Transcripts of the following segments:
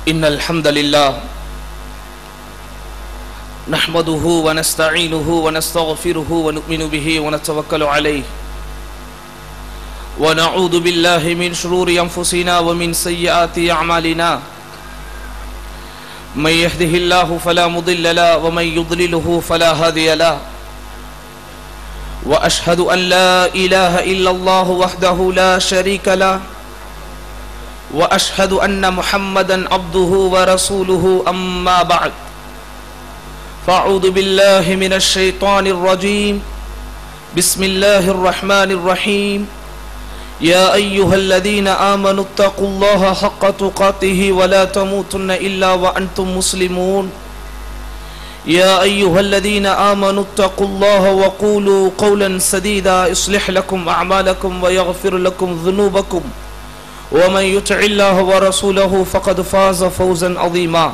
إن الحمد لله نحمده ونستعينه ونستغفره ونؤمن به ونتوكل عليه ونعوذ بالله من شرور أنفسنا ومن سيئات أعمالنا من يهده الله فلا مضل له ومن يضلله فلا هادي له وأشهد أن لا إله إلا الله وحده لا شريك له واشهد ان محمدا عبده ورسوله اما بعد فاعوذ بالله من الشيطان الرجيم بسم الله الرحمن الرحيم يا ايها الذين امنوا اتقوا الله حق تقاته ولا تموتن الا وانتم مسلمون يا ايها الذين امنوا اتقوا الله وقولوا قولا سديدا يصلح لكم اعمالكم ويغفر لكم ذنوبكم ومن يطع الله ورسوله فقد فاز فوزا عظيما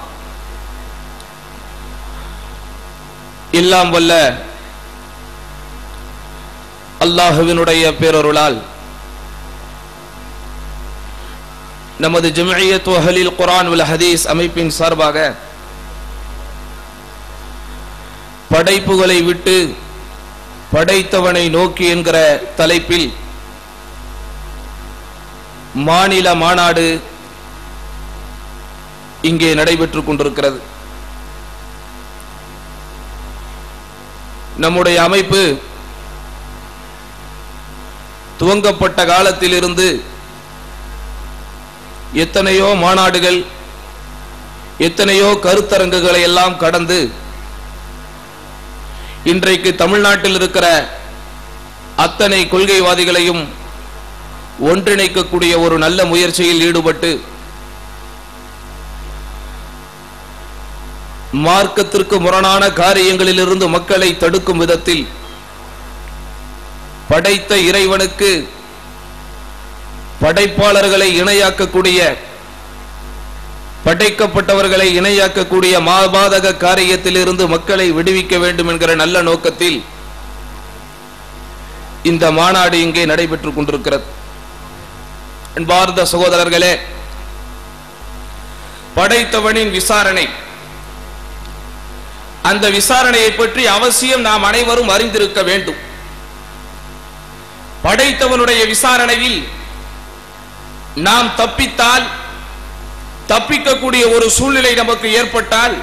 எல்லாம் வல்ல அல்லாஹுவினுடைய பேரருளால் நமது ஜமியத் அஹலில் குரான் உல் ஹதீஸ் அமைப்பின் சார்பாக படைப்புகளை விட்டு படைத்தவனை நோக்கி என்கிற தலைப்பில் மாநில மாநாடு இங்கே நடைபெற்றுக் கொண்டிருக்கிறது நம்முடைய அமைப்பு துவங்கப்பட்ட காலத்திலிருந்து எத்தனையோ மாநாடுகள் எத்தனையோ கருத்தரங்குகளை எல்லாம் கடந்து இன்றைக்கு தமிழ்நாட்டில் இருக்கிற அத்தனை கொள்கைவாதிகளையும் ஒன்றிணைக்கக்கூடிய ஒரு நல்ல முயற்சியில் ஈடுபட்டு மார்க்கத்திற்கு முரணான காரியங்களிலிருந்து மக்களை தடுக்கும் விதத்தில் படைத்த இறைவனுக்கு படைப்பாளர்களை இணையாக்கக்கூடிய படைக்கப்பட்டவர்களை இணையாக்கக்கூடிய மாபாதக காரியத்திலிருந்து மக்களை விடுவிக்க வேண்டும் என்கிற நல்ல நோக்கத்தில் இந்த மாநாடு இங்கே நடைபெற்றுக் கொண்டிருக்கிறது அன்பார்ந்த சகோதரர்களே படைத்தவனின் விசாரணை அந்த விசாரணையை பற்றி அவசியம் நாம் அனைவரும் அறிந்திருக்க வேண்டும் படைத்தவனுடைய விசாரணையில் நாம் தப்பித்தால் தப்பிக்கக்கூடிய ஒரு சூழ்நிலை நமக்கு ஏற்பட்டால்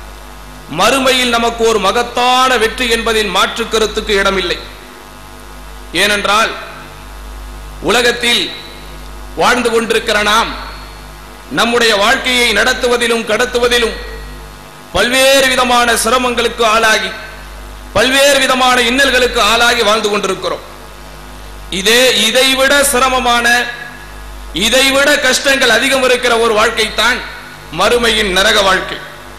மறுமையில் நமக்கு ஒரு மகத்தான வெற்றி என்பதில் மாற்று கருத்துக்கு இடமில்லை ஏனென்றால் உலகத்தில் வாழ்ந்து கொண்டிருக்கிற நாம் நம்முடைய வாழ்க்கையை நடத்துவதிலும் கடத்துவதிலும் பல்வேறு விதமான சிரமங்களுக்கு ஆளாகி பல்வேறு விதமான இன்னல்களுக்கு ஆளாகி வாழ்ந்து கொண்டிருக்கிறோம் இதே இதைவிட சிரமமான இதைவிட கஷ்டங்கள் அதிகம் இருக்கிற ஒரு வாழ்க்கை தான் மறுமையின் நரக வாழ்க்கை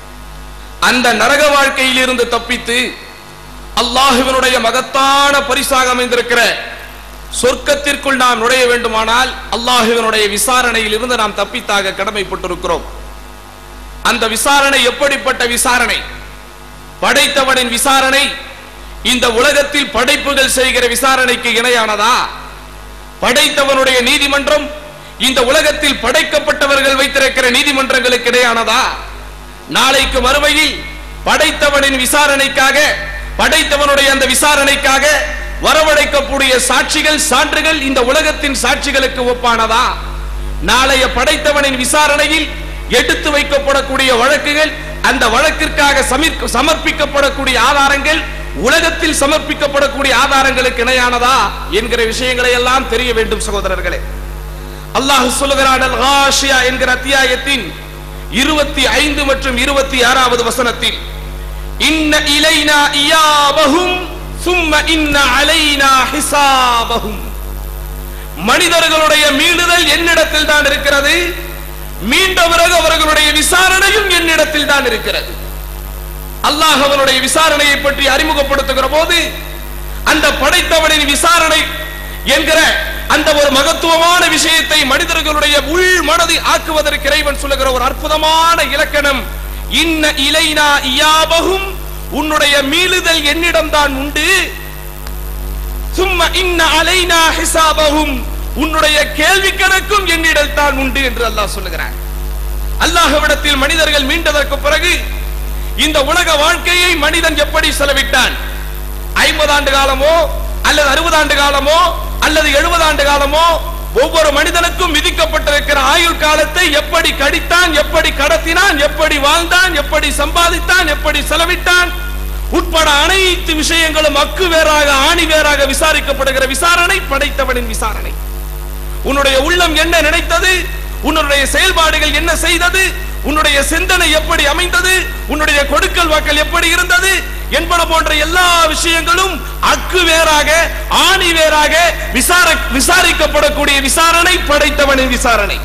அந்த நரக வாழ்க்கையில் இருந்து தப்பித்து அல்லாஹுவினுடைய மகத்தான பரிசாக அமைந்திருக்கிற சொர்க்கத்திற்குள் நாம் நுழைய வேண்டுமானால் அல்லாஹுவினுடைய விசாரணையில் இருந்து நாம் தப்பித்தாக கடமைப்பட்டிருக்கிறோம் அந்த விசாரணை எப்படிப்பட்ட விசாரணை படைத்தவனின் விசாரணை இந்த உலகத்தில் படைப்புகள் செய்கிற விசாரணைக்கு இணையானதா படைத்தவனுடைய நீதிமன்றம் இந்த உலகத்தில் படைக்கப்பட்டவர்கள் வைத்திருக்கிற நீதிமன்றங்களுக்கு இடையானதா நாளைக்கு மறுமையில் படைத்தவனின் விசாரணைக்காக படைத்தவனுடைய அந்த விசாரணைக்காக வரவழைக்கக்கூடிய சாட்சிகள் சான்றுகள் இந்த உலகத்தின் சாட்சிகளுக்கு ஒப்பானதா நாளைய படைத்தவனின் விசாரணையில் எடுத்து வைக்கப்படக்கூடிய வழக்குகள் அந்த வழக்கிற்காக சமர்ப்பிக்கப்படக்கூடிய ஆதாரங்கள் உலகத்தில் சமர்ப்பிக்கப்படக்கூடிய ஆதாரங்களுக்கு இணையானதா என்கிற விஷயங்களை எல்லாம் தெரிய வேண்டும் சகோதரர்களே அல்லாஹ் சொல்லுகிறான் என்கிற அத்தியாயத்தின் இருபத்தி ஐந்து மற்றும் இருபத்தி ஆறாவது வசனத்தில் இன்ன இலைனா இயாபஹும் சும்ம இன்ன அலைனா ஹிசாபஹும் மனிதர்களுடைய மீளுதல் என்னிடத்தில் தான் இருக்கிறது மீண்ட பிறகு அவர்களுடைய விசாரணையும் என்னிடத்தில் தான் இருக்கிறது அல்லாஹ் அவனுடைய விசாரணையை பற்றி அறிமுகப்படுத்துகிற போது அந்த படைத்தவனின் விசாரணை என்கிற அந்த ஒரு மகத்துவமான விஷயத்தை மனிதர்களுடைய உள் மனதை ஆக்குவதற்கு இறைவன் சொல்லுகிற ஒரு அற்புதமான இலக்கணம் இன்ன இலைனா இயாபகும் உன்னுடைய மீளுதல் என்னிடம் தான் உண்டு சும்மா இன்ன அலைனா ஹிசாபஹும் உன்னுடைய கேள்வி கணக்கும் என்னிடம் தான் உண்டு என்று அல்லாஹ் சொல்லுகிறான் அல்லாஹ்விடத்தில் மனிதர்கள் மீண்டதற்கு பிறகு இந்த உலக வாழ்க்கையை மனிதன் எப்படி செலவிட்டான் ஐம்பது ஆண்டு காலமோ அல்லது அறுபது ஆண்டு காலமோ அல்லது எழுபது ஆண்டு காலமோ ஒவ்வொரு மனிதனுக்கும் விதிக்கப்பட்டிருக்கிற ஆயுள் காலத்தை எப்படி கடித்தான் எப்படி கடத்தினான் எப்படி வாழ்ந்தான் எப்படி சம்பாதித்தான் எப்படி செலவிட்டான் உட்பட அனைத்து விஷயங்களும் அக்கு வேறாக ஆணி வேறாக விசாரிக்கப்படுகிற விசாரணை படைத்தவனின் விசாரணை உன்னுடைய உள்ளம் என்ன நினைத்தது உன்னுடைய செயல்பாடுகள் என்ன செய்தது உன்னுடைய சிந்தனை எப்படி அமைந்தது உன்னுடைய கொடுக்கல் வாக்கல் எப்படி இருந்தது என்பன போன்ற எல்லா விஷயங்களும் அக்கு வேறாக ஆணி வேறாக விசார விசாரிக்கப்படக்கூடிய விசாரணை படைத்தவனின் விசாரணை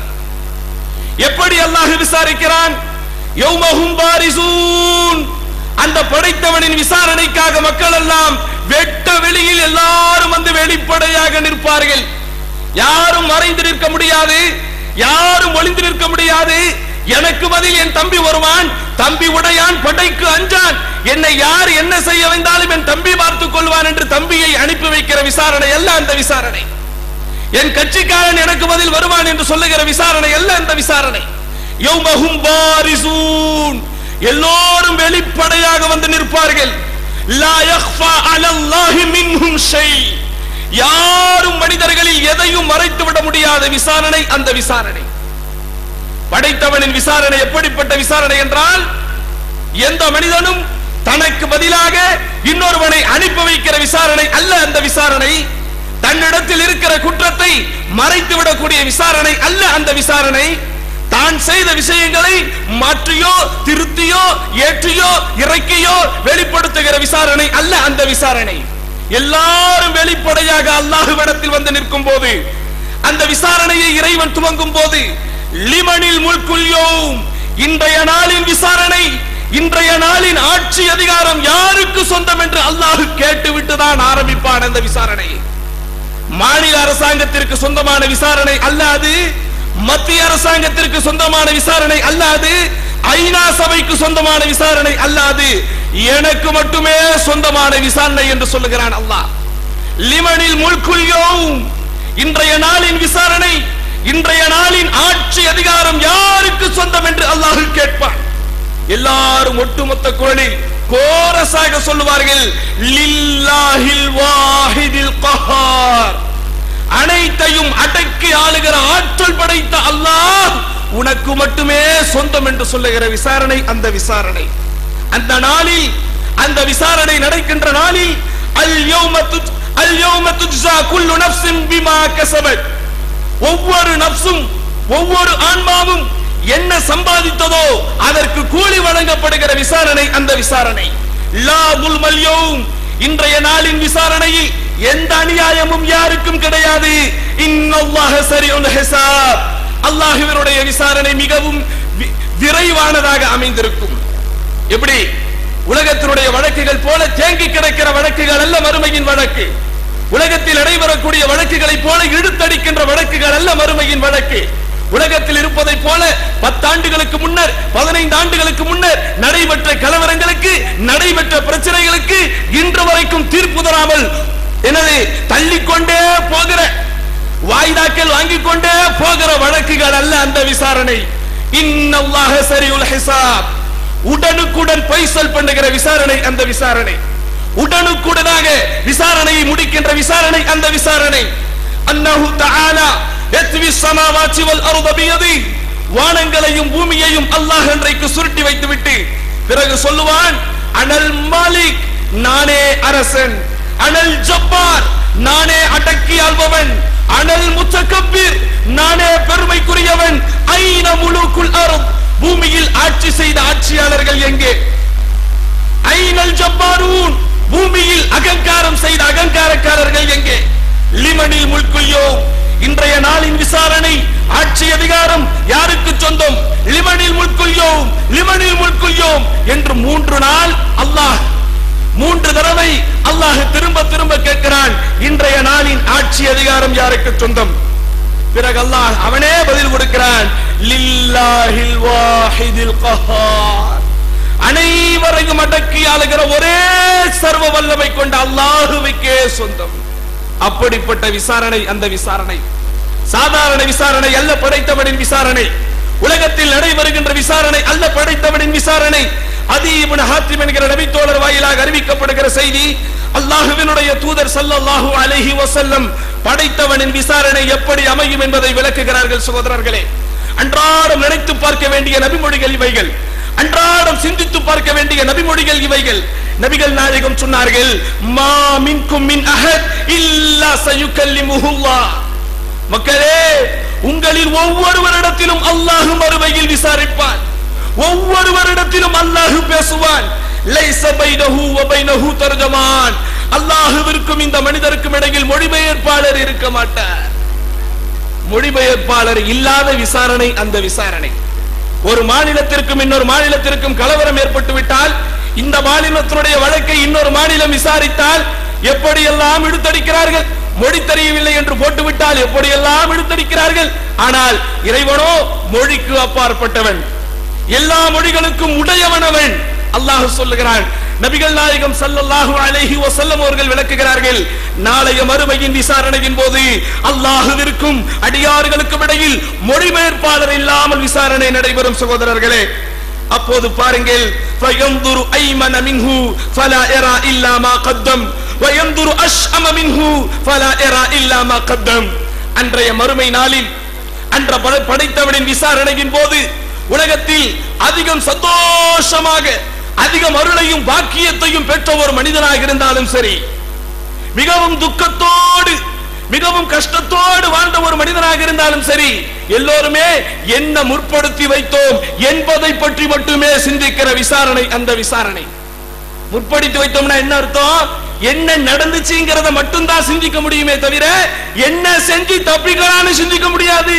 எப்படி அல்லாஹ் விசாரிக்கிறான் யௌமஹும் பாரிசூன் அந்த படைத்தவனின் விசாரணைக்காக மக்கள் எல்லாம் வெட்ட வெளியில் எல்லாரும் வந்து வெளிப்படையாக நிற்பார்கள் யாரும் மறைந்து நிற்க முடியாது யாரும் ஒளிந்து நிற்க முடியாது எனக்கு பதில் என் தம்பி வருவான் தம்பி உடையான் படைக்கு அஞ்சான் என்னை யார் என்ன செய்ய வந்தாலும் என் தம்பி பார்த்துக் கொள்வான் என்று தம்பியை அனுப்பி வைக்கிற விசாரணை அல்ல அந்த விசாரணை என் கட்சிக்காரன் எனக்கு பதில் வருவான் என்று சொல்லுகிற விசாரணை அல்ல அந்த விசாரணை யௌமஹும் பாரிசூன் எல்லோரும் வெளிப்படையாக வந்து நிற்பார்கள் லா யக்ஃபா அலல்லாஹி மின்ஹும் ஷை யாரும் மனிதர்களில் எதையும் மறைத்து விட முடியாத விசாரணை அந்த விசாரணை படைத்தவனின் விசாரணை எப்படிப்பட்ட விசாரணை என்றால் எந்த மனிதனும் தனக்கு பதிலாக இன்னொருவனை அனுப்பி வைக்கிற விசாரணை அல்ல அந்த விசாரணை தன்னிடத்தில் இருக்கிற குற்றத்தை மறைத்து விடக்கூடிய விசாரணை அல்ல அந்த விசாரணை தான் செய்த விஷயங்களை மாற்றியோ திருத்தியோ ஏற்றியோ இறக்கியோ வெளிப்படுத்துகிற விசாரணை அல்ல அந்த விசாரணை எல்லாரும் வெளிப்படையாக அல்லாஹுவிடத்தில் வந்து நிற்கும் போது அந்த விசாரணையை இறைவன் துவங்கும் போது லிமனில் முல்குல் யௌம் இன்றைய நாளின் விசாரணை இன்றைய நாளின் ஆட்சி அதிகாரம் யாருக்கு சொந்தம் என்று அல்லாஹ் கேட்டுவிட்டு தான் ஆரம்பிப்பான் அந்த விசாரணையை மாநில அரசாங்கத்திற்கு சொந்தமான விசாரணை அல்லாது மத்திய அரசாங்கத்திற்கு சொந்தமான விசாரணை அல்லாது ஐநா சபைக்கு சொந்தமான விசாரணை அல்லாது எனக்கு மட்டுமே சொந்தமான விசாரணை என்று சொல்லுகிறான் அல்லாஹ் லிமனில் முல்குல் யௌம் இன்றைய நாளின் விசாரணை இன்றைய நாளின் ஆட்சி அதிகாரம் யாருக்கு சொந்தம் என்று அல்லாஹ் கேட்பான் எல்லாரும் ஒட்டுமொத்த குரலில் கோரஸாக சொல்லுவார்கள் லில்லாஹில் வாஹிதில் கஹார் அனைத்தையும் அடக்கி ஆளுகிற ஆற்றல் படைத்த அல்லாஹ் உனக்கு மட்டுமே சொந்தம் என்று சொல்லுகிற விசாரணை அந்த விசாரணை அந்த நாளில் அந்த விசாரணை நடக்கின்ற நாளில் அல் யௌம துஜ் அல் யௌம துஜ்ஸா குல்லு நஃப்ஸின் பிமா கஸபத் ஒவ்வொரு நப்சும் ஒவ்வொரு ஆன்மாவும் என்ன சம்பாதித்ததோ அதற்கு கூலி வழங்கப்படுகிற விசாரணை அந்த விசாரணை லா முல்மல் யௌம் இன்றைய நாளின் விசாரணையில் எந்த அநியாயமும் யாருக்கும் கிடையாது இன்னல்லாஹ சரியுல் ஹிசாப் அல்லாஹ்வினுடைய விசாரணை மிகவும் வி- விரைவானதாக அமைந்திருக்கும் எப்படி உலகத்தினுடைய வழக்குகள் போல தேங்கி கிடக்கிற வழக்குகள் அல்ல மறுமையின் வழக்கு உலகத்தில் நடைபெறக்கூடிய வழக்குகளை போல இழுத்தடிக்கின்ற வழக்குகள் அல்ல மறுமையின் வழக்கு உலகத்தில் இருப்பதை போல பத்தாண்டுகளுக்கு முன்னர் பதினைந்து ஆண்டுகளுக்கு முன்னர் நடைபெற்ற கலவரங்களுக்கு நடைபெற்ற பிரச்சனைகளுக்கு இன்று வரைக்கும் தீர்ப்பு தராமல் எனது தள்ளிக்கொண்டே போகிற வாய்தாக்கள் வாங்கிக் கொண்டே போகிற வழக்குகள் அல்ல அந்த விசாரணை இன்னல்லாஹ சரியுல் ஹிசாப் உடனுக்குடன் பைசல் பண்ணுகிற விசாரணை அந்த விசாரணை உடனுக்குடனாக விசாரணையை முடிக்கின்ற விசாரணை அந்த விசாரணை அன்னஹு தஆலா யத்வி ஸமாவாத்தி வல் அர்த பியதி வானங்களையும் பூமியையும் அல்லாஹ் அன்றைக்கு சுருட்டி வைத்துவிட்டு பிறகு சொல்லுவான் அனல் மாலிக் நானே அரசன் அனல் ஜப்பார் நானே அடக்கி ஆள்பவன் அனல் முத்தகப்பீர் நானே பெருமைக்குரியவன் ஐன முழுக்குள் அருள் பூமியில் ஆட்சி செய்த ஆட்சியாளர்கள் எங்கே ஐனல் ஜப்பாரூன் பூமியில் அகங்காரம் செய்த அகங்காரக்காரர்கள் எங்கே லிமனில் முல்குல்யோ இன்றைய நாளின் விசாரணை ஆட்சி அதிகாரம் யாருக்கு சொந்தம் லிமனில் முல்குல்யோம் லிமனில் முல்குல்யோம் என்று மூன்று நாள் அல்லாஹ் மூன்று தடவை அல்லாஹ் திரும்ப திரும்ப கேட்கிறான் இன்றைய நாளின் ஆட்சி அதிகாரம் யாருக்கு சொந்தம் பிறகு அல்லாஹ் அவனே பதில் கொடுக்கிறான் லில்லாஹில் வாஹிதில் கஹார் அனைவரையும் அடக்கி ஆளுகிற ஒரே சர்வ வல்லமை கொண்ட அல்லாஹுவுக்கே சொந்தம் அப்படிப்பட்ட விசாரணை அந்த விசாரணை சாதாரண விசாரணை அல்ல படைத்தவனின் விசாரணை உலகத்தில் நடைபெறுகின்ற விசாரணை அல்ல படைத்தவனின் விசாரணை அதி இப்னு ஹாத்திம் என்கிற நபித்தோழர் வாயிலாக அறிவிக்கப்படுகிற செய்தி அல்லாஹுவினுடைய தூதர் ஸல்லல்லாஹு அலைஹி வஸல்லம் படைத்தவனின் விசாரணை எப்படி அமையும் என்பதை விளக்குகிறார்கள் சகோதரர்களே அன்றாடம் நினைத்து பார்க்க வேண்டிய நபிமொழிகள் இவைகள் அன்றாடம் சிந்தித்து பார்க்க வேண்டிய நபிமொழிகள் இவைகள் நபிகள் நாயகம் சொன்னார்கள் மா மின்கும் மின் அஹத் இல்லா சயுக்கல்லிமுஹுல்லாஹ் மக்களே உங்களில் ஒவ்வொருவரிடத்திலும் அல்லாஹ் மறுமையில் விசாரிப்பான் ஒவ்வொருவரிடத்திலும் அல்லாஹ் பேசுவான் லைஸ பைனஹு வ பைனஹு தர்ஜமான் அல்லாஹ்விற்கும் இந்த மனிதருக்கும் இடையில் மொழிபெயர்ப்பாளர் இருக்க மாட்டார் மொழிபெயர்ப்பாளர் இல்லாத விசாரணை அந்த விசாரணை ஒரு மாநிலத்திற்கும் இன்னொரு மாநிலத்திற்கும் கலவரம் ஏற்பட்டு விட்டால் இந்த மாநிலத்தினுடைய வழக்கை இன்னொரு மாநிலம் விசாரித்தால் எப்படியெல்லாம் இழுத்தடிக்கிறார்கள் மொழி தெரியவில்லை என்று போட்டுவிட்டால் எப்படியெல்லாம் இழுத்தடிக்கிறார்கள் ஆனால் இறைவனோ மொழிக்கு அப்பாற்பட்டவன் எல்லா மொழிகளுக்கும் உடையவன் அவன் அல்லாஹ் சொல்லுகிறான் நபிகள் நாயகம் ஸல்லல்லாஹு அலைஹி வஸல்லம் அவர்கள் விளக்குகிறார்கள் நாளைய மறுமையின் விசாரணையின் போது அல்லாஹ்விற்கும் அடியார்களுக்கும் இடையில் மொழிபெயர்ப்பாளர் இல்லாமல் விசாரணை நடைபெறும் சகோதரர்களே அப்போது பாருங்கள் ஃபயன்துரு ஐமன மின்ஹு ஃபலா யரா இல்லா மா கத்தம் வயன்துரு அஷ்அம மின்ஹு ஃபலா யரா இல்லா மா கத்தம் அன்றைய மறுமை நாளில் அன்ற படை- படைத்தவனின் விசாரணையின் போது உலகத்தில் அதிகம் சந்தோஷமாக அதிகம் அருளையும் பாக்கியத்தையும் பெற்ற ஒரு மனிதனாக இருந்தாலும் சரி மிகவும் துக்கத்தோடு மிகவும் கஷ்டத்தோடு வாழ்ந்த ஒரு மனிதனாக இருந்தாலும் சரி எல்லோருமே என்ன முற்படுத்தி வைத்தோம் என்பதை பற்றி மட்டுமே சிந்திக்கிற விசாரணை அந்த விசாரணை முற்படுத்தி வைத்தோம்னா என்ன அர்த்தம் என்ன நடந்துச்சுங்கிறத மட்டும்தான் சிந்திக்க முடியுமே தவிர என்ன செஞ்சு தப்பிக்கலாம்னு சிந்திக்க முடியாது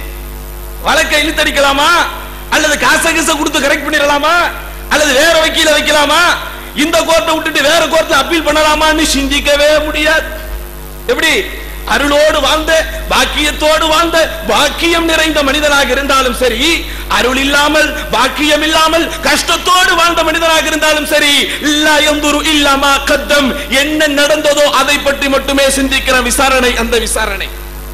வழக்கை இழுத்தடிக்கலாமா அல்லது காசை கீச கொடுத்து கரெக்ட் பண்ணிடலாமா அல்லது வேற வக்கீல வைக்கலாமா இந்த கோர்ட்டை விட்டுட்டு வேற கோர்ட்ல அப்பீல் பண்ணலாமான்னு சிந்திக்கவே முடியாது எப்படி அருளோடு வாழ்ந்த பாக்கியத்தோடு வாழ்ந்த பாக்கியம் நிறைந்த மனிதனாக இருந்தாலும் சரி அருள் இல்லாமல் பாக்கியம் இல்லாமல் கஷ்டத்தோடு வாழ்ந்த மனிதனாக இருந்தாலும் சரி இல்லா எந்துரு இல்லாமா கத்தம் என்ன நடந்ததோ அதை பற்றி மட்டுமே சிந்திக்கிற விசாரணை அந்த விசாரணை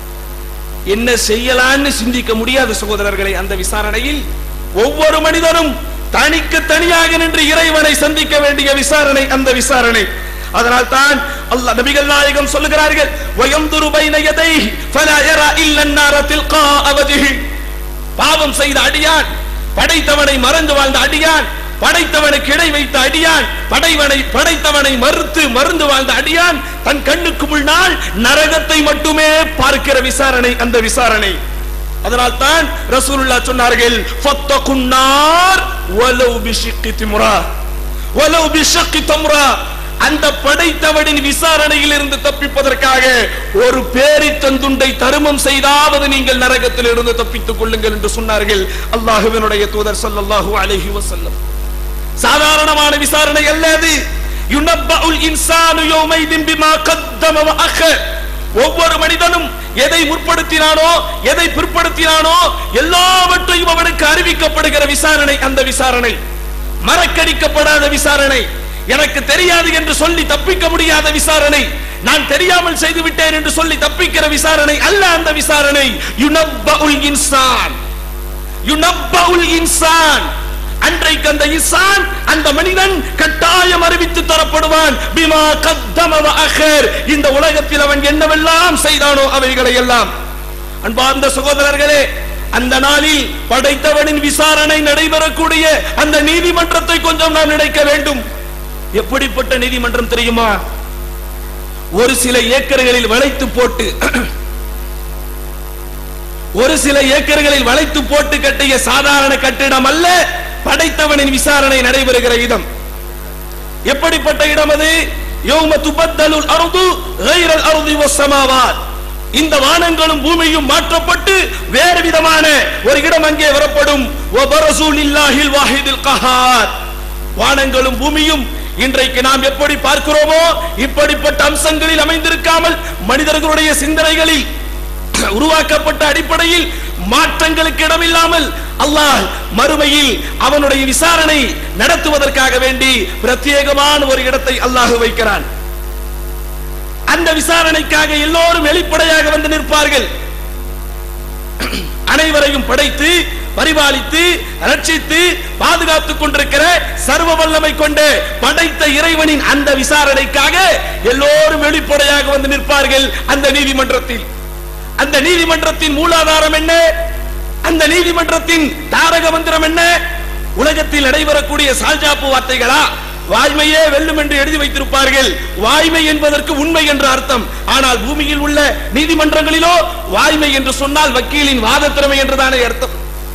என்ன செய்யலான்னு சிந்திக்க முடியாத சகோதரர்களை அந்த விசாரணையில் ஒவ்வொரு மனிதனும் தனிக்கு தனியாக நின்று இறைவனை சந்திக்க வேண்டிய விசாரணை அந்த விசாரணை அதனால் தான் அல்லாஹ் நபிகள் நாயகம் சொல்லுகிறார்கள் வயம்துரு பைன யதைஹி ஃபலா யரா இல்ல النار تلقاء وجهه பாவம் செய்த அடியான் படைத்தவனை மறந்து வாழ்ந்த அடியான் படைத்தவனுக்கு இடை வைத்த அடியான் படைவனை படைத்தவனை மறுத்து மருந்து வாழ்ந்த அடியான் தன் கண்ணுக்கு முன்னால் நரகத்தை மட்டுமே பார்க்கிற விசாரணை அந்த விசாரணை அதனால் தான் ரசூலுல்லாஹ் சொன்னார்கள் ஃபத்தகுன்னார் வலவ் பிஷிக்கி திம்ரா வலவ் பிஷக்கி தம்ரா அந்த படைத்தவனின் விசாரணையில் இருந்து தப்பிப்பதற்காக ஒரு பேரித்தந்துண்டை தருமம் செய்தாவது நீங்கள் நரகத்தில் இருந்து தப்பித்துக் கொள்ளுங்கள் என்று சொன்னார்கள் அல்லாஹுவினுடைய தூதர் ஸல்லல்லாஹு அலைஹி வஸல்லம் சாதாரணமான விசாரணை அல்ல அது யுனப்பஉல் இன்சானு யௌமைதின் பிமா கத்தம வ அഖர் ஒவ்வொரு மனிதனும் எதை முற்படுத்தினானோ எதை பிற்படுத்தினானோ எல்லாவற்றையும் அவனுக்கு அறிவிக்கப்படுகிற விசாரணை அந்த விசாரணை மறக்கடிக்கப்படாத விசாரணை எனக்கு தெரியாது என்று சொல்லி தப்பிக்க முடியாத விசாரணை நான் தெரியாமல் செய்து விட்டேன் என்று சொல்லி தப்பிக்கிற விசாரணை அல்ல அந்த விசாரணை யுனப்பஉல் இன்சான் யுனப்பஉல் இன்சான் அன்றைக்கு அந்த இன்சான் அந்த மனிதன் கட்டாயம் அறிவித்து தரப்படுவான் பிமா கத்தம வ அഖர் இந்த உலகத்தில் அவன் என்னவெல்லாம் செய்தானோ அவைகளை எல்லாம் அன்பார்ந்த சகோதரர்களே அந்த நாளில் படைத்தவனின் விசாரணை நடைபெறக்கூடிய அந்த நீதிமன்றத்தை கொஞ்சம் நாம் நினைக்க வேண்டும் எப்படிப்பட்ட நீதிமன்றம் தெரியுமா ஒரு சில ஏக்கர்களில் வளைத்து போட்டு ஒரு சில ஏக்கர்களில் வளைத்து போட்டு கட்டிய சாதாரண கட்டிடம் அல்ல படைத்தவனின் விசாரணை நடைபெறுகிற இடம் எப்படிப்பட்ட இடம் அது யௌம துபத்தலுல் அர்து கைரல் அர்தி வஸ்ஸமாவாத் இந்த வானங்களும் பூமியும் மாற்றப்பட்டு வேறு விதமான ஒரு இடம் அங்கே வரப்படும் வபரசூலில்லாஹில் வாஹிதில் கஹார் வானங்களும் பூமியும் இன்றைக்கு நாம் எப்படி பார்க்கிறோமோ இப்படிப்பட்ட அம்சங்களில் அமைந்திருக்காமல் மனிதர்களுடைய சிந்தனைகளில் உருவாக்கப்பட்ட அடிப்படையில் மாற்றங்களுக்கு இடமில்லாமல் அல்லாஹ் மறுமையில் அவனுடைய விசாரணை நடத்துவதற்காக வேண்டி பிரத்யேகமான ஒரு இடத்தை அல்லாஹ் வைக்கிறான் அந்த விசாரணைக்காக எல்லோரும் வெளிப்படையாக வந்து நிற்பார்கள் அனைவரையும் படைத்து பரிபாலித்து ரட்சித்து பாதுகாத்துக் கொண்டிருக்கிற சர்வ வல்லமை கொண்டு படைத்த இறைவனின் அந்த விசாரணைக்காக எல்லோரும் வெளிப்படையாக வந்து நிற்பார்கள் அந்த நீதிமன்றத்தில் அந்த நீதிமன்றத்தின் மூலாதாரம் என்ன அந்த நீதிமன்றத்தின் தாரக மந்திரம் என்ன உலகத்தில் நடைபெறக்கூடிய சால்ஜாப்பு வார்த்தைகளா வாய்மையே வெல்லும் என்று எழுதி வைத்திருப்பார்கள் வாய்மை என்பதற்கு உண்மை என்ற அர்த்தம் ஆனால் பூமியில் உள்ள நீதிமன்றங்களிலோ வாய்மை என்று சொன்னால் வக்கீலின் வாத திறமை என்றுதானே அர்த்தம்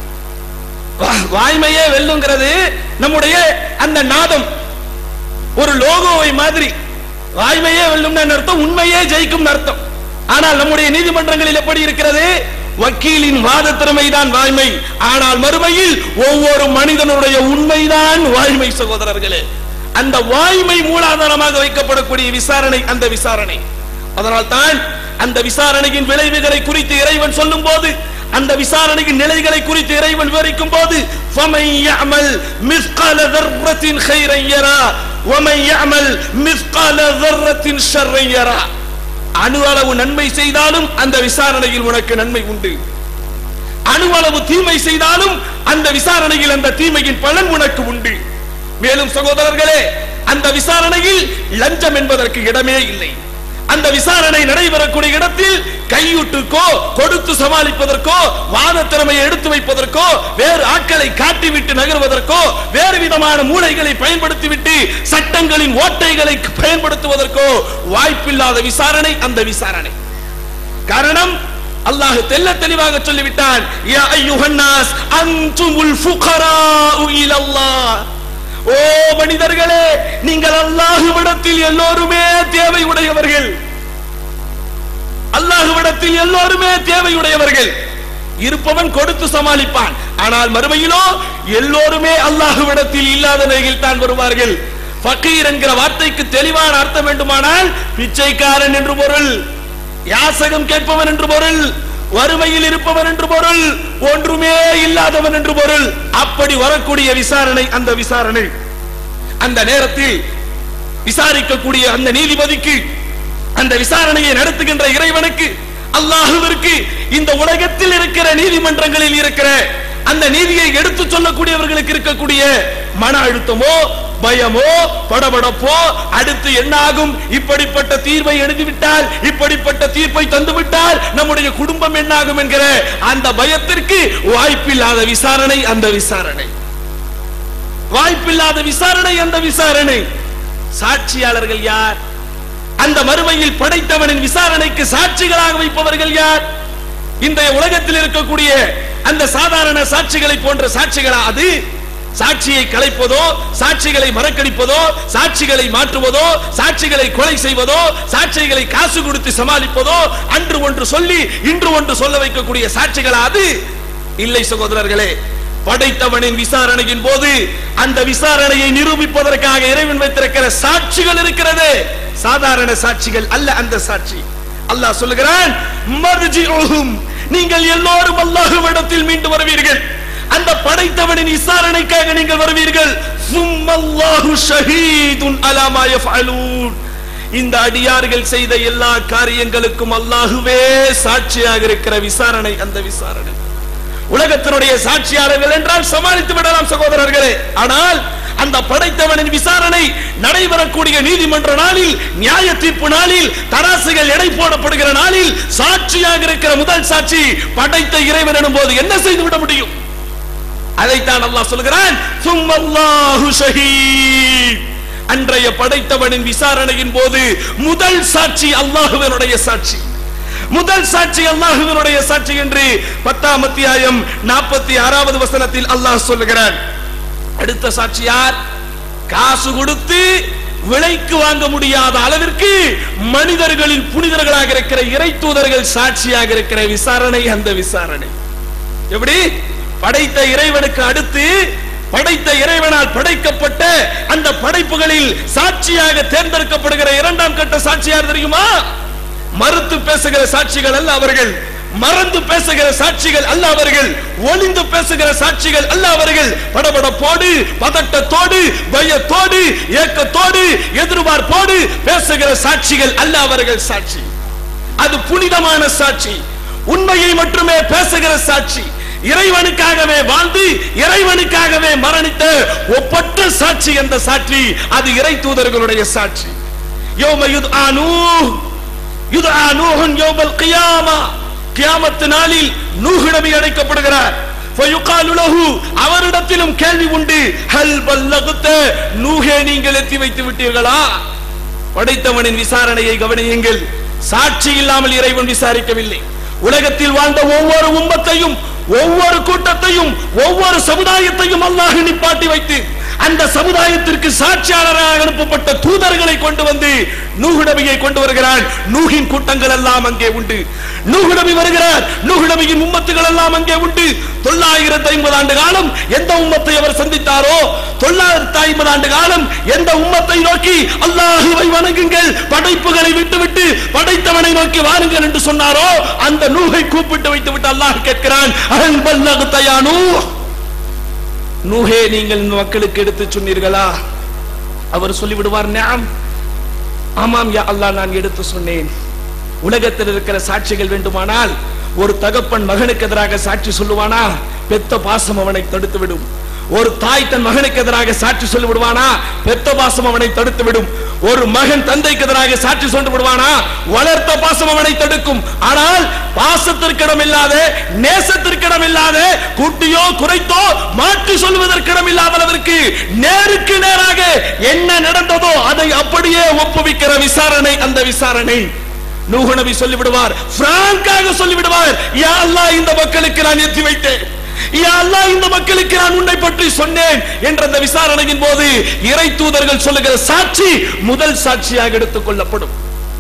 வா- வாய்மையே வெல்லுங்கிறது நம்முடைய அந்த நாதம் ஒரு லோகோவை மாதிரி வாய்மையே வெல்லும் அர்த்தம் உண்மையே ஜெயிக்கும் அர்த்தம் ஆனால் நம்முடைய நீதிமன்றங்களில் எப்படி இருக்கிறது வக்கீலின் வாத திறமைதான் வாய்மை ஆனால் மறுமையில் ஒவ்வொரு மனிதனுடைய உண்மைதான் வாய்மை சகோதரர்களே அந்த வாய்மை மூலாதாரமாக வைக்கப்படக்கூடிய விசாரணை அந்த விசாரணை அதனால் தான் அந்த விசாரணையின் விளைவுகளை குறித்து இறைவன் சொல்லும் போது அந்த விசாரணையின் நிலைகளை குறித்து இறைவன் விவரிக்கும் போது فَمَن يَعْمَلْ مِثْقَالَ ذَرَّةٍ خَيْرًا يَرَى وَمَن يَعْمَلْ مِثْقَالَ ذَرَّةٍ شَرًّا يَرَى அணு அளவு நன்மை செய்தாலும் அந்த விசாரணையில் உனக்கு நன்மை உண்டு அணு அளவு தீமை செய்தாலும் அந்த விசாரணையில் அந்த தீமையின் பலன் உனக்கு உண்டு மேலும் சகோதரர்களே அந்த விசாரணையில் லஞ்சம் என்பதற்கு இடமே இல்லை அந்த விசாரணை நடைபெறக்கூடிய இடத்தில் கையூட்டுக்கோ கொடுத்து சமாளிப்பதற்கோ வாத திறமையை எடுத்து வைப்பதற்கோ வேறு ஆட்களை காட்டிவிட்டு நகர்வதற்கோ வேறு விதமான மூளைகளை பயன்படுத்திவிட்டு சட்டங்களின் ஓட்டைகளை பயன்படுத்துவதற்கோ வாய்ப்பில்லாத விசாரணை அந்த விசாரணை காரணம் அல்லாஹ் தெல்ல தெளிவாக சொல்லிவிட்டான் யா அய்யுஹன்னாஸ் அன்துமுல் ஃபுகராஉ இலல்லாஹ் ஓ மனிதர்களே நீங்கள் அல்லாஹ்விடத்தில் எல்லோருமே தேவை உடையவர்கள் அல்லாஹ்விடத்தில் எல்லோருமே தேவையுடையவர்கள் இருப்பவன் கொடுத்து சமாளிப்பான் ஆனால் மறுமையிலோ எல்லோருமே அல்லாஹ்விடத்தில் இல்லாத நிலையில் தான் வருவார்கள் ஃபகீர் என்கிற வார்த்தைக்கு தெளிவான அர்த்தம் வேண்டுமானால் பிச்சைக்காரன் என்று பொருள் யாசகம் கேட்பவன் என்று பொருள் வறுமையில் இருப்பவன் என்று பொருள் ஒன்றுமே இல்லாதவன் என்று பொருள் அப்படி வரக்கூடிய விசாரணை அந்த விசாரணை அந்த நேரத்தில் விசாரிக்கக்கூடிய அந்த நீதிபதிக்கு அந்த விசாரணையை நடத்துகின்ற இறைவனுக்கு அல்லாஹுவிற்கு இந்த உலகத்தில் இருக்கிற நீதிமன்றங்களில் இருக்கிற அந்த நீதியை எடுத்து சொல்லக்கூடியவர்களுக்கு இருக்கக்கூடிய மன அழுத்தமோ பயமோ படபடப்போ அடுத்து என்னாகும் இப்படிப்பட்ட தீர்வை எழுதிவிட்டால் இப்படிப்பட்ட தீர்ப்பை தந்துவிட்டால் நம்முடைய குடும்பம் என்னாகும் என்கிற அந்த பயத்திற்கு வாய்ப்பில்லாத விசாரணை அந்த விசாரணை வாய்ப்பில்லாத விசாரணை அந்த விசாரணை சாட்சியாளர்கள் யார் அந்த மறுமையில் படைத்தவனின் விசாரணைக்கு சாட்சிகளாக வைப்பவர்கள் யார் இன்றைய உலகத்தில் இருக்கக்கூடிய அந்த சாதாரண சாட்சிகளை போன்ற சாட்சிகளா அது சாட்சியை கலைப்பதோ சாட்சிகளை மறக்கடிப்பதோ சாட்சிகளை மாற்றுவதோ சாட்சிகளை கொலை செய்வதோ சாட்சிகளை காசு கொடுத்து சமாளிப்பதோ அன்று ஒன்று சொல்லி இன்று ஒன்று சொல்ல வைக்கக்கூடிய சாட்சிகளா அது இல்லை சகோதரர்களே படைத்தவனின் விசாரணையின் போது அந்த விசாரணையை நிரூபிப்பதற்காக இறைவன் வைத்திருக்கிற சாட்சிகள் இருக்கிறது சாதாரண சாட்சிகள் அல்ல அந்த சாட்சி அல்லாஹ் சொல்லுகிறான் மர்ஜிஉஹும் நீங்கள் எல்லோரும் அல்லாஹ்விடத்தில் மீண்டு வருவீர்கள் அந்த படைத்தவனின் விசாரணைக்காக நீங்கள் வருவீர்கள் சும்மல்லாஹு ஷஹீதுன் அலா மா யஃஅலூன் இந்த அடியார்கள் செய்த எல்லா காரியங்களுக்கும் அல்லாஹுவே சாட்சியாக இருக்கிற விசாரணை அந்த விசாரணை உலகத்தினுடைய சாட்சியாளர்கள் என்றால் சமாளித்து விடலாம் சகோதரர்களே ஆனால் அந்த படைத்தவனின் விசாரணை நடைபெறக்கூடிய நீதிமன்ற நாளில் நியாய தீர்ப்பு நாளில் தராசுகள் எடை போடப்படுகிற நாளில் சாட்சியாக இருக்கிற முதல் சாட்சி படைத்த இறைவன் எனும் போது என்ன செய்து விட முடியும் அதைத்தான் அல்லாஹ் சொல்கிறான் சும்மல்லாஹு ஷஹீத் அன்றைய படைத்தவனின் விசாரணையின் போது முதல் சாட்சி அல்லாஹுவினுடைய சாட்சி முதல் சாட்சி அல்லாஹுவினுடைய சாட்சி என்று பத்தாம் அத்தியாயம் நாற்பத்தி ஆறாவது வசனத்தில் அல்லாஹ் சொல்லுகிறான் அடுத்த சாட்சி யார் காசு கொடுத்து விலைக்கு வாங்க முடியாத அளவிற்கு மனிதர்களின் புனிதர்களாக இருக்கிற இறை தூதர்கள் சாட்சியாக இருக்கிற விசாரணை அந்த விசாரணை எப்படி படைத்த இறைவனுக்கு அடுத்து படைத்த இறைவனால் படைக்கப்பட்ட அந்த படைப்புகளில் சாட்சியாக தேர்ந்தெடுக்கப்படுகிற இரண்டாம் கட்ட சாட்சியார் தெரியுமா மறுத்து பேசுகிற சாட்சிகள் அல்ல அவர்கள் மறந்து பேசுகிற சாட்சிகள் அல்ல அவர்கள் ஒளிந்து பேசுகிற சாட்சிகள் அல்ல அவர்கள் படபடப்போடு பதட்டத்தோடு பயத்தோடு ஏக்கத்தோடு எதிர்பார்ப்போடு பேசுகிற சாட்சிகள் அல்ல அவர்கள் சாட்சி அது புனிதமான சாட்சி உண்மையை மட்டுமே பேசுகிற சாட்சி இறைவனுக்காகவே வாழ்ந்து இறைவனுக்காகவே மரணித்த ஒப்பற்ற சாட்சி என்ற சாட்சி அது இறை தூதர்களுடைய சாட்சி யோம யுத்ஆ நூஹ் யுத்ஆ நூஹுன் யௌமல் கியாமா கியாமத்து நாளில் நூஹ் நபி அழைக்கப்படுகிறார் فيقال له அவரிடத்திலும் கேள்வி உண்டு ஹல் பல்லகுத்த நூஹே நீங்கள் எத்தி வைத்து விட்டீர்களா படைத்தவனின் விசாரணையை கவனியுங்கள் சாட்சி இல்லாமல் இறைவன் விசாரிக்கவில்லை உலகத்தில் வாழ்ந்த ஒவ்வொரு உம்மத்தையும் ஒவ்வொரு கூட்டத்தையும் ஒவ்வொரு சமுதாயத்தையும் அல்லாஹ் நிப்பாட்டி வைத்து அந்த சமுதாயத்திற்கு சாட்சியாளராக அனுப்பப்பட்ட தூதர்களை கொண்டு வந்து நூஹு நபியை கொண்டு வருகிறான் நூகின் கூட்டங்கள் எல்லாம் அங்கே உண்டு நூஹு நபி வருகிறார் நூஹு நபியின் உம்மத்துகள் எல்லாம் அங்கே உண்டு தொள்ளாயிரத்தி ஐம்பது ஆண்டு காலம் எந்த உம்மத்தை அவர் சந்தித்தாரோ தொள்ளாயிரத்தி ஐம்பது ஆண்டு காலம் எந்த உம்மத்தை நோக்கி அல்லாஹுவை வணங்குங்கள் படைப்புகளை விட்டுவிட்டு படைத்தவனை நோக்கி வாருங்கள் என்று சொன்னாரோ அந்த நூகை கூப்பிட்டு வைத்து விட்டு அல்லாஹ் கேட்கிறான் அஹல் பல்லகுத்தயா நூஹ் நூஹே நீங்கள் இந்த மக்களுக்கு எடுத்து சொன்னீர்களா அவர் சொல்லிவிடுவார் நாம் ஆமாம் யா அல்லாஹ் நான் எடுத்து சொன்னேன் உலகத்தில் இருக்கிற சாட்சிகள் வேண்டுமானால் ஒரு தகப்பன் மகனுக்கு எதிராக சாட்சி சொல்லுவானா பெத்த பாசம் அவனை தடுத்து விடும் ஒரு தாய் தன் மகனுக்கு எதிராக சாட்சி சொல்லி விடுவானா பெத்த பாசம் அவனை தடுத்து விடும் ஒரு மகன் தந்தைக்கு எதிராக சாட்சி சொல்லி விடுவானா வளர்த்த பாசம் அவனை தடுக்கும் ஆனால் பாசத்திற்கிடம் இல்லாத நேசத்திற்கிடம் இல்லாத கூட்டியோ குறைத்தோ மாற்றி சொல்வதற்கிடம் இல்லாத அளவிற்கு நேருக்கு நேராக என்ன நடந்ததோ அதை அப்படியே ஒப்புவிக்கிற விசாரணை அந்த விசாரணை நூஹு நபி சொல்லி விடுவார் பிராங்காக சொல்லி விடுவார் யா அல்லாஹ் இந்த மக்களுக்கு நான் எத்தி வைத்தேன் யா அல்லாஹ் இந்த மக்களுக்கு நான் உன்னை பற்றி சொன்னேன் என்ற அந்த விசாரணையின் போது இறை தூதர்கள் சொல்லுகிற சாட்சி முதல் சாட்சியாக எடுத்துக் கொள்ளப்படும்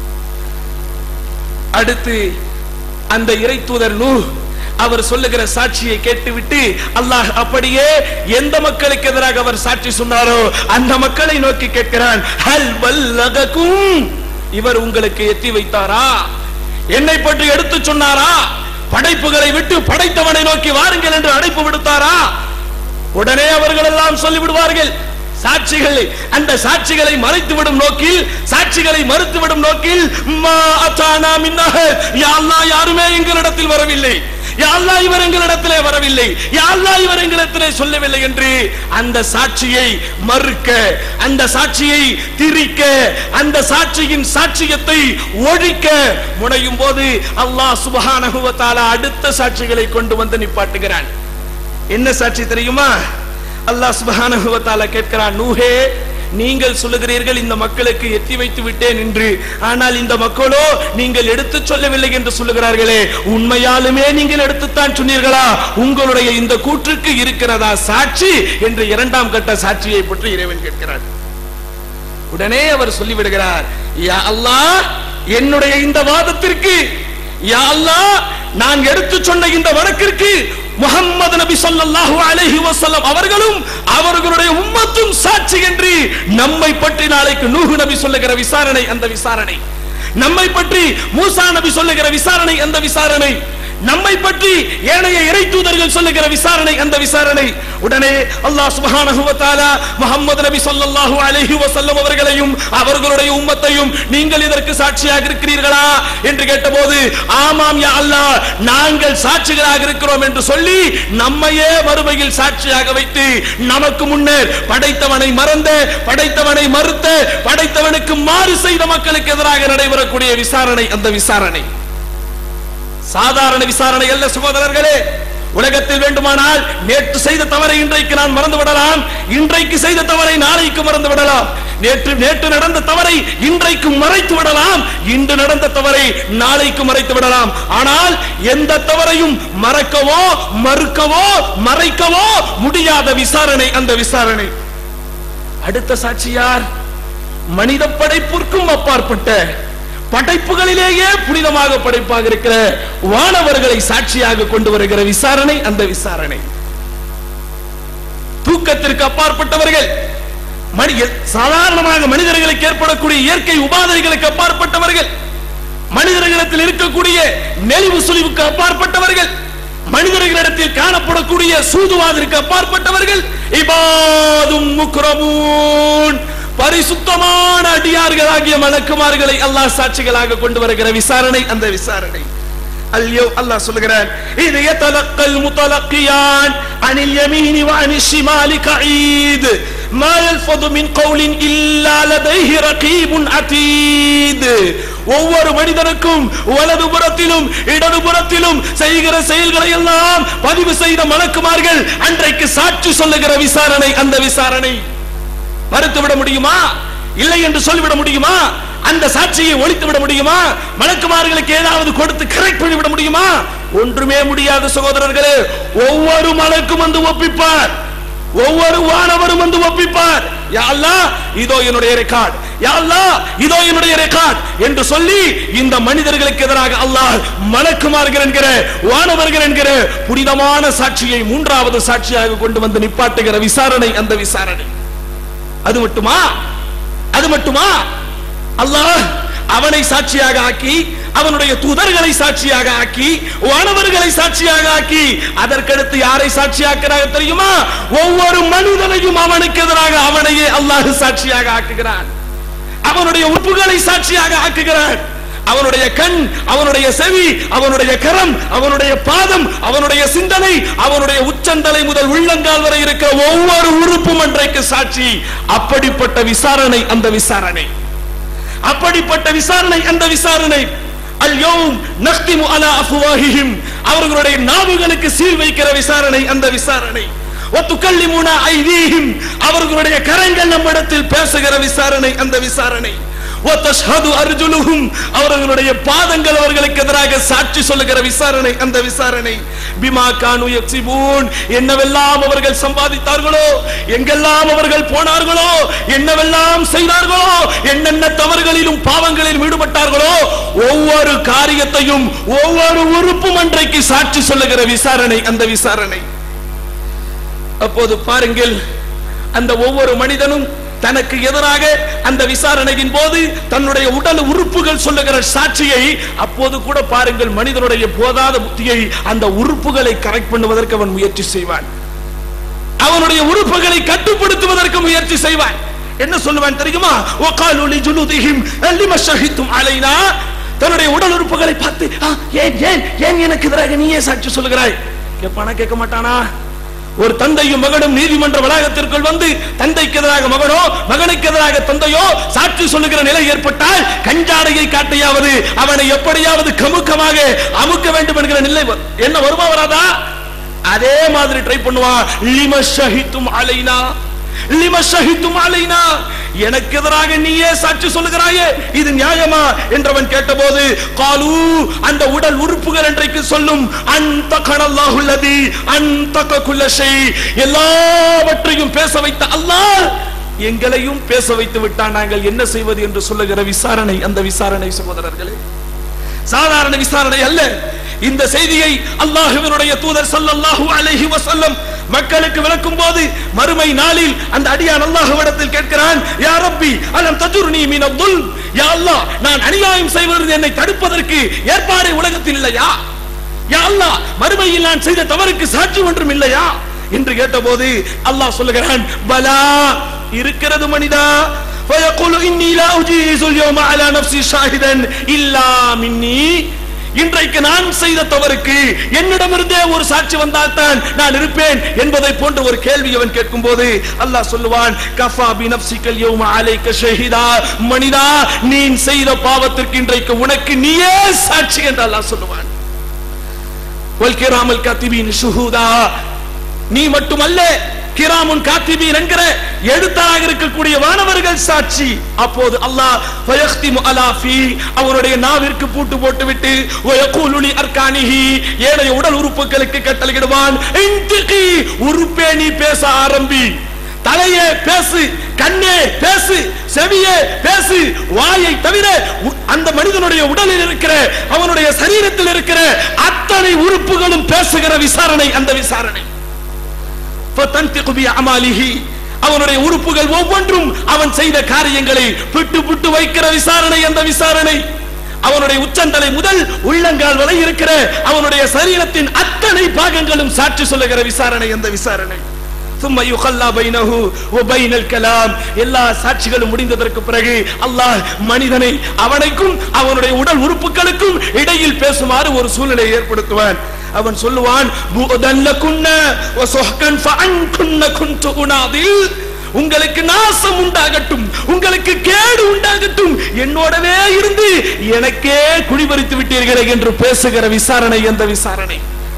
அடுத்து அந்த இறை தூதர் நூ அவர் சொல்லுகிற சாட்சியை கேட்டுவிட்டு அல்லாஹ் அப்படியே எந்த மக்களுக்கு எதிராக அவர் சாட்சி சொன்னாரோ அந்த மக்களை நோக்கி கேட்கிறான் ஹல் வல்லகக்கும் இவர் உங்களுக்கு எத்தி வைத்தாரா என்னை பற்றி எடுத்து சொன்னாரா படைப்புகளை விட்டு படைத்தவனை நோக்கி வாருங்கள் என்று அழைப்பு விடுத்தாரா உடனே அவர்கள் எல்லாம் சொல்லிவிடுவார்கள் சாட்சிகளை அந்த சாட்சிகளை மறைத்துவிடும் நோக்கில் சாட்சிகளை மறுத்துவிடும் நோக்கில் மா அத்தானா மின்னாக யா அல்லாஹ் யாருமே எங்களிடத்தில் வரவில்லை யா அல்லாஹ் இவர் எங்களிடத்திலே வரவில்லை யா அல்லாஹ் இவர் எங்களிடத்திலே சொல்லவில்லை என்று அந்த சாட்சியை மறுக்க அந்த சாட்சியை திரிக்க அந்த சாட்சியின் சாட்சியத்தை ஒழிக்க முனையும் போது அல்லாஹ் சுபஹானஹு வ தஆலா அடுத்த சாட்சிகளை கொண்டு வந்து நிப்பாட்டுகிறான் என்ன சாட்சி தெரியுமா அல்லாஹ் சுப்ஹானஹு வ தஆலா கேட்கிறான் நூஹே நீங்கள் சொல்லுகிறீர்கள் இந்த மக்களுக்கு எத்தி வைத்து விட்டேன் என்று ஆனால் இந்த மக்களோ நீங்கள் எடுத்து சொல்லவில்லை என்று சொல்லுகிறார்களே உண்மையாலுமே நீங்கள் எடுத்துத்தான் சொன்னீர்களா உங்களுடைய இந்த கூற்றுக்கு இருக்கிறதா சாட்சி என்று இரண்டாம் கட்ட சாட்சியை பற்றி இறைவன் கேட்கிறார் உடனே அவர் சொல்லிவிடுகிறார் யா அல்லாஹ் என்னுடைய இந்த வாதத்திற்கு யா அல்லாஹ் நான் எடுத்து சொன்ன இந்த வழக்கிற்கு முகம்மது நபி ஸல்லல்லாஹு அலைஹி வஸல்லம் அவர்களும் அவர்களுடைய உம்மத்தும் சாட்சி என்று நம்மை பற்றி நாளைக்கு நூஹு நபி சொல்லுகிற விசாரணை அந்த விசாரணை நம்மை பற்றி மூசா நபி சொல்லுகிற விசாரணை அந்த விசாரணை நம்மை பற்றி ஏனைய இறை தூதர்கள் சொல்லுகிற விசாரணை அந்த விசாரணை உடனே அல்லாஹ் சுப்ஹானஹு வ தஆலா முஹம்மது நபி ஸல்லல்லாஹு அலைஹி வஸல்லம் அவர்களையும் அவர்களுடைய உம்மத்தையும் நீங்கள் இதற்கு சாட்சியாக இருக்கிறீர்களா என்று கேட்டபோது ஆமாம் யா அல்லாஹ் நாங்கள் சாட்சிகளாக இருக்கிறோம் என்று சொல்லி நம்மையே மறுமையில் சாட்சியாக வைத்து நமக்கு முன்னர் படைத்தவனை மறந்த படைத்தவனை மறுத்த படைத்தவனுக்கு மாறு செய்த மக்களுக்கு எதிராக நடைபெறக்கூடிய விசாரணை அந்த விசாரணை சாதாரண விசாரணை அல்ல சகோதரர்களே உலகத்தில் வேண்டுமானால் நேற்று செய்த தவறை இன்றைக்கு நான் மறந்து விடலாம் இன்றைக்கு செய்த தவறை நாளைக்கு மறந்து விடலாம் நேற்று நேற்று நடந்த தவறை இன்றைக்கு மறைத்து விடலாம் இன்று நடந்த தவறை நாளைக்கு மறைத்து விடலாம் ஆனால் எந்த தவறையும் மறக்கவோ மறுக்கவோ மறைக்கவோ முடியாத விசாரணை அந்த விசாரணை அடுத்த சாட்சியார் மனித படைப்பிற்கும் அப்பாற்பட்ட படைப்புகளிலேயே புனிதமாக படைப்பாக இருக்கிற வானவர்களை சாட்சியாக கொண்டு வருகிற விசாரணை அந்த விசாரணை தூக்கத்திற்கு அப்பாற்பட்டவர்கள் மனித சாதாரணமாக மனிதர்களுக்கு ஏற்படக்கூடிய இயற்கை உபாதைகளுக்கு அப்பாற்பட்டவர்கள் மனிதர்களிடத்தில் இருக்கக்கூடிய நெளிவு சுழிவுக்கு அப்பாற்பட்டவர்கள் மனிதர்களிடத்தில் காணப்படக்கூடிய சூதுவாதிற்கு அப்பாற்பட்டவர்கள் இபாதும் முக்ரமூன் பரிசுத்தமான அடியார்களாகிய மலக்குமார்களை அல்லாஹ் சாட்சிகளாக கொண்டு வருகிற விசாரணை அந்த விசாரணை اليوم الله சொல்லுகிறார் إذ يتلقى المتلقيان عن اليمين وعن الشمال قعيد ما يلفظ من قول إلا لديه رقيب عتيد ஒவ்வொரு மனிதனுக்கும் வலது புறத்திலும் இடது புறத்திலும் செய்கிற செயல்களை எல்லாம் பதிவு செய்த மலக்குமார்கள் அன்றைக்கு சாட்சி சொல்லுகிற விசாரணை அந்த விசாரணை மறுத்துவிட முடியுமா இல்லை என்று சொல்லிவிட முடியுமா அந்த சாட்சியை ஒழித்து விட முடியுமா மலக்குமார்களுக்கு ஏதாவது கொடுத்து கரெக்ட் பண்ணிவிட முடியுமா ஒன்றுமே முடியாத சகோதரர்களே ஒவ்வொரு மலக்கும் வந்து ஒப்பிப்பார் ஒவ்வொரு வானவரும் வந்து ஒப்பிப்பார் யா அல்லாஹ் இதோ என்னுடைய ரெக்கார்ட் யா அல்லாஹ் இதோ என்னுடைய ரெக்கார்ட் என்று சொல்லி இந்த மனிதர்களுக்கு எதிராக அல்லாஹ் மலக்குமார்கள் என்கிற வானவர்கள் என்கிற புனிதமான சாட்சியை மூன்றாவது சாட்சியாக கொண்டு வந்து நிப்பாட்டுகிற விசாரணை அந்த விசாரணை அது மட்டுமா அது மட்டுமா அல்லாஹ் அவனை சாட்சியாக ஆக்கி அவனுடைய தூதர்களை சாட்சியாக ஆக்கி வானவர்களை சாட்சியாக ஆக்கி அதற்கடுத்து யாரை சாட்சியாக்குறாங்க தெரியுமா ஒவ்வொரு மனிதனையும் அவனுக்கு எதிராக அவனையே அல்லாஹ் சாட்சியாக ஆக்குகிறான் அவனுடைய உறுப்புகளை சாட்சியாக ஆக்குகிறான் அவனுடைய கண் அவனுடைய செவி அவனுடைய கரம் அவனுடைய பாதம் அவனுடைய சிந்தனை அவனுடைய உச்சந்தலை முதல் உள்ளங்கால் வரை இருக்கிற ஒவ்வொரு உறுப்பும் அன்றைக்கு சாட்சி அப்படிப்பட்ட விசாரணை அந்த விசாரணை அப்படிப்பட்ட விசாரணை அந்த விசாரணை அல்யோம் நக்திமு அலா அஃப்வாஹிஹிம் அவர்களுடைய நாவுகளுக்கு சீல் வைக்கிற விசாரணை அந்த விசாரணை ஒத்துக்கல்லிமுன ஐதீஹிம் அவர்களுடைய கரங்கள் நம்மிடத்தில் பேசுகிற விசாரணை அந்த விசாரணை ஒத்தஷ்ஹது அர்ஜுலுஹும் அவர்களுடைய பாதங்கள் அவர்களுக்கு எதிராக சாட்சி சொல்லுகிற விசாரணை அந்த விசாரணை பிமா கானு யக்ஸிபூன் என்னவெல்லாம் அவர்கள் சம்பாதித்தார்களோ எங்கெல்லாம் அவர்கள் போனார்களோ என்னவெல்லாம் செய்தார்களோ என்னென்ன தவறுகளிலும் பாவங்களிலும் ஈடுபட்டார்களோ ஒவ்வொரு காரியத்தையும் ஒவ்வொரு உறுப்பும் அன்றைக்கு சாட்சி சொல்லுகிற விசாரணை அந்த விசாரணை அப்போது பாருங்கள் அந்த ஒவ்வொரு மனிதனும் தனக்கு எதிராக அந்த விசாரணையின் போது தன்னுடைய உடல் உறுப்புகள் சொல்லுகிற சாட்சியை அப்போது கூட பாருங்கள் மனிதனுடைய போதாத புத்தியை அந்த உறுப்புகளை கரெக்ட் பண்ணுவதற்கு அவன் முயற்சி செய்வான் அவனுடைய உறுப்புகளை கட்டுப்படுத்துவதற்கு முயற்சி செய்வான் என்ன சொல்லுவான் தெரியுமா ஒகாலு லிஜுலுதிஹிம் லிம ஷஹித்தும் அலைனா தன்னுடைய உடல் உறுப்புகளை பார்த்து "ஆ, ஏன் ஏன் ஏன் எனக்கு எதிராக நீயே சாட்சி சொல்லுகிறாய் கேட்பானா கேட்க மாட்டானா ஒரு தந்தையும் மகனும் நீதிமன்ற வளாகத்திற்குள் வந்து தந்தைக்கு எதிராக மகனோ மகனுக்கு எதிராக தந்தையோ சாட்சி சொல்லுகிற நிலை ஏற்பட்டால் கஞ்சாடையை காட்டியாவது அவனை எப்படியாவது கமுக்கமாக அமுக்க வேண்டும் என்கிற நிலை வ- என்ன வருமா வராதா அதே மாதிரி ட்ரை பண்ணுவான் லிம ஷஹித்தும் அலைனா லிம ஷஹித்தும் அலைனா எனக்கு எதிராக நீயே சாட்சி சொல்லுகிறாயே இது நியாயமா என்றவன் கேட்டபோது காலு அந்த உடல் உறுப்புகள் என்றைக்கு சொல்லும் அந்த கனல்லாஹுல்லதி அந்த குல்லஷை எல்லாவற்றையும் பேச வைத்த அல்லாஹ் எங்களையும் பேச வைத்து விட்டான் நாங்கள் என்ன செய்வது என்று சொல்லுகிற விசாரணை அந்த விசாரணை சகோதரர்களே சாதாரண விசாரணை அல்ல இந்த செய்தியை அல்லாஹுவினுடைய தூதர் ஸல்லல்லாஹு அலைஹி வஸல்லம் மக்களுக்கு விளக்கும் போது மறுமை நாளில் அந்த அடியான் அல்லாஹ்விடத்தில் கேட்கிறான் யா ரப்பி அலம் தஜுர்னி மின துல் யா அல்லாஹ் நான் அநியாயம் செய்வதிலிருந்து என்னை தடுப்பதற்கு ஏற்பாடு உலகத்தில் இல்லையா யா அல்லாஹ் மறுமையில் நான் செய்த தவறுக்கு சாட்சி ஒன்றும் இல்லையா என்று கேட்டபோது அல்லாஹ் சொல்லுகிறான் பலா இருக்கிறது மனிதா فيقول إني لا أجيز اليوم على نفسي شاهدا إلا مني இன்றைக்கு நான் செய்த தவறுக்கு என்னிடமிருந்தே ஒரு சாட்சி வந்தால்தான் நான் இருப்பேன் என்பதை போன்ற ஒரு கேள்வி அவன் கேட்கும் போது அல்லாஹ் சொல்லுவான் கஃபா பி நப்சிக்கல் யௌம அலைக்க ஷஹீதா மனிதா நீ செய்த பாவத்திற்கு இன்றைக்கு உனக்கு நீயே சாட்சி என்று அல்லாஹ் சொல்லுவான் வல்கிராமல் கத்திபீன் ஷுஹூதா நீ மட்டுமல்ல கிராமுன் காத்திபீன் என்கிற எழுத்தாக இருக்கக்கூடிய வானவர்கள் சாட்சி அப்போது அல்லாஹ் ஃபயக்திமு அலா ஃபீ அவருடைய நாவிற்கு பூட்டு போட்டுவிட்டு வயகூலு லி அர்கானிஹி ஏனைய உடல் உறுப்புகளுக்கு கட்டளையிடுவான் இன்திகி உறுப்பே நீ பேச ஆரம்பி தலையே பேசு கண்ணே பேசு செவியே பேசு வாயை தவிர உ- அந்த மனிதனுடைய உடலில் இருக்கிற அவனுடைய சரீரத்தில் இருக்கிற அத்தனை உறுப்புகளும் பேசுகிற விசாரணை அந்த விசாரணை فَتَنْتِقُ بِأَعْمَالِهِ அவனுடைய உறுப்புகள் ஒவ்வொன்றும் அவன் செய்த காரியங்களை பிட்டு பிட்டு வைக்கிற விசாரணை அந்த விசாரணை அவனுடைய உச்சந்தலை முதல் உள்ளங்கால் வரை இருக்கிற அவனுடைய சரீரத்தின் அத்தனை பாகங்களும் சாட்சி சொல்லுகிற விசாரணை அந்த விசாரணை ثم يخلى بينه وبين الكلام எல்லா சாட்சிகளும் முடிந்ததற்கு பிறகு அல்லாஹ் மனிதனை அவனுக்கும் அவனுடைய உடல் உறுப்புகளுக்கும் இடையில் பேசுமாறு ஒரு சூழ்நிலை ஏற்படுத்துவான் அவன் சொல்லுவான் புதல்லகுன்ன வசுஹ்கன் ஃபஅன்குன்ன குன்து உனாதில் உங்களுக்கு நாசம் உண்டாகட்டும் உங்களுக்கு கேடு உண்டாகட்டும் என்னோடவே இருந்து எனக்கே குடிபறித்து விட்டீர்களே என்று பேசுகிற விசாரணை எந்த விசாரணை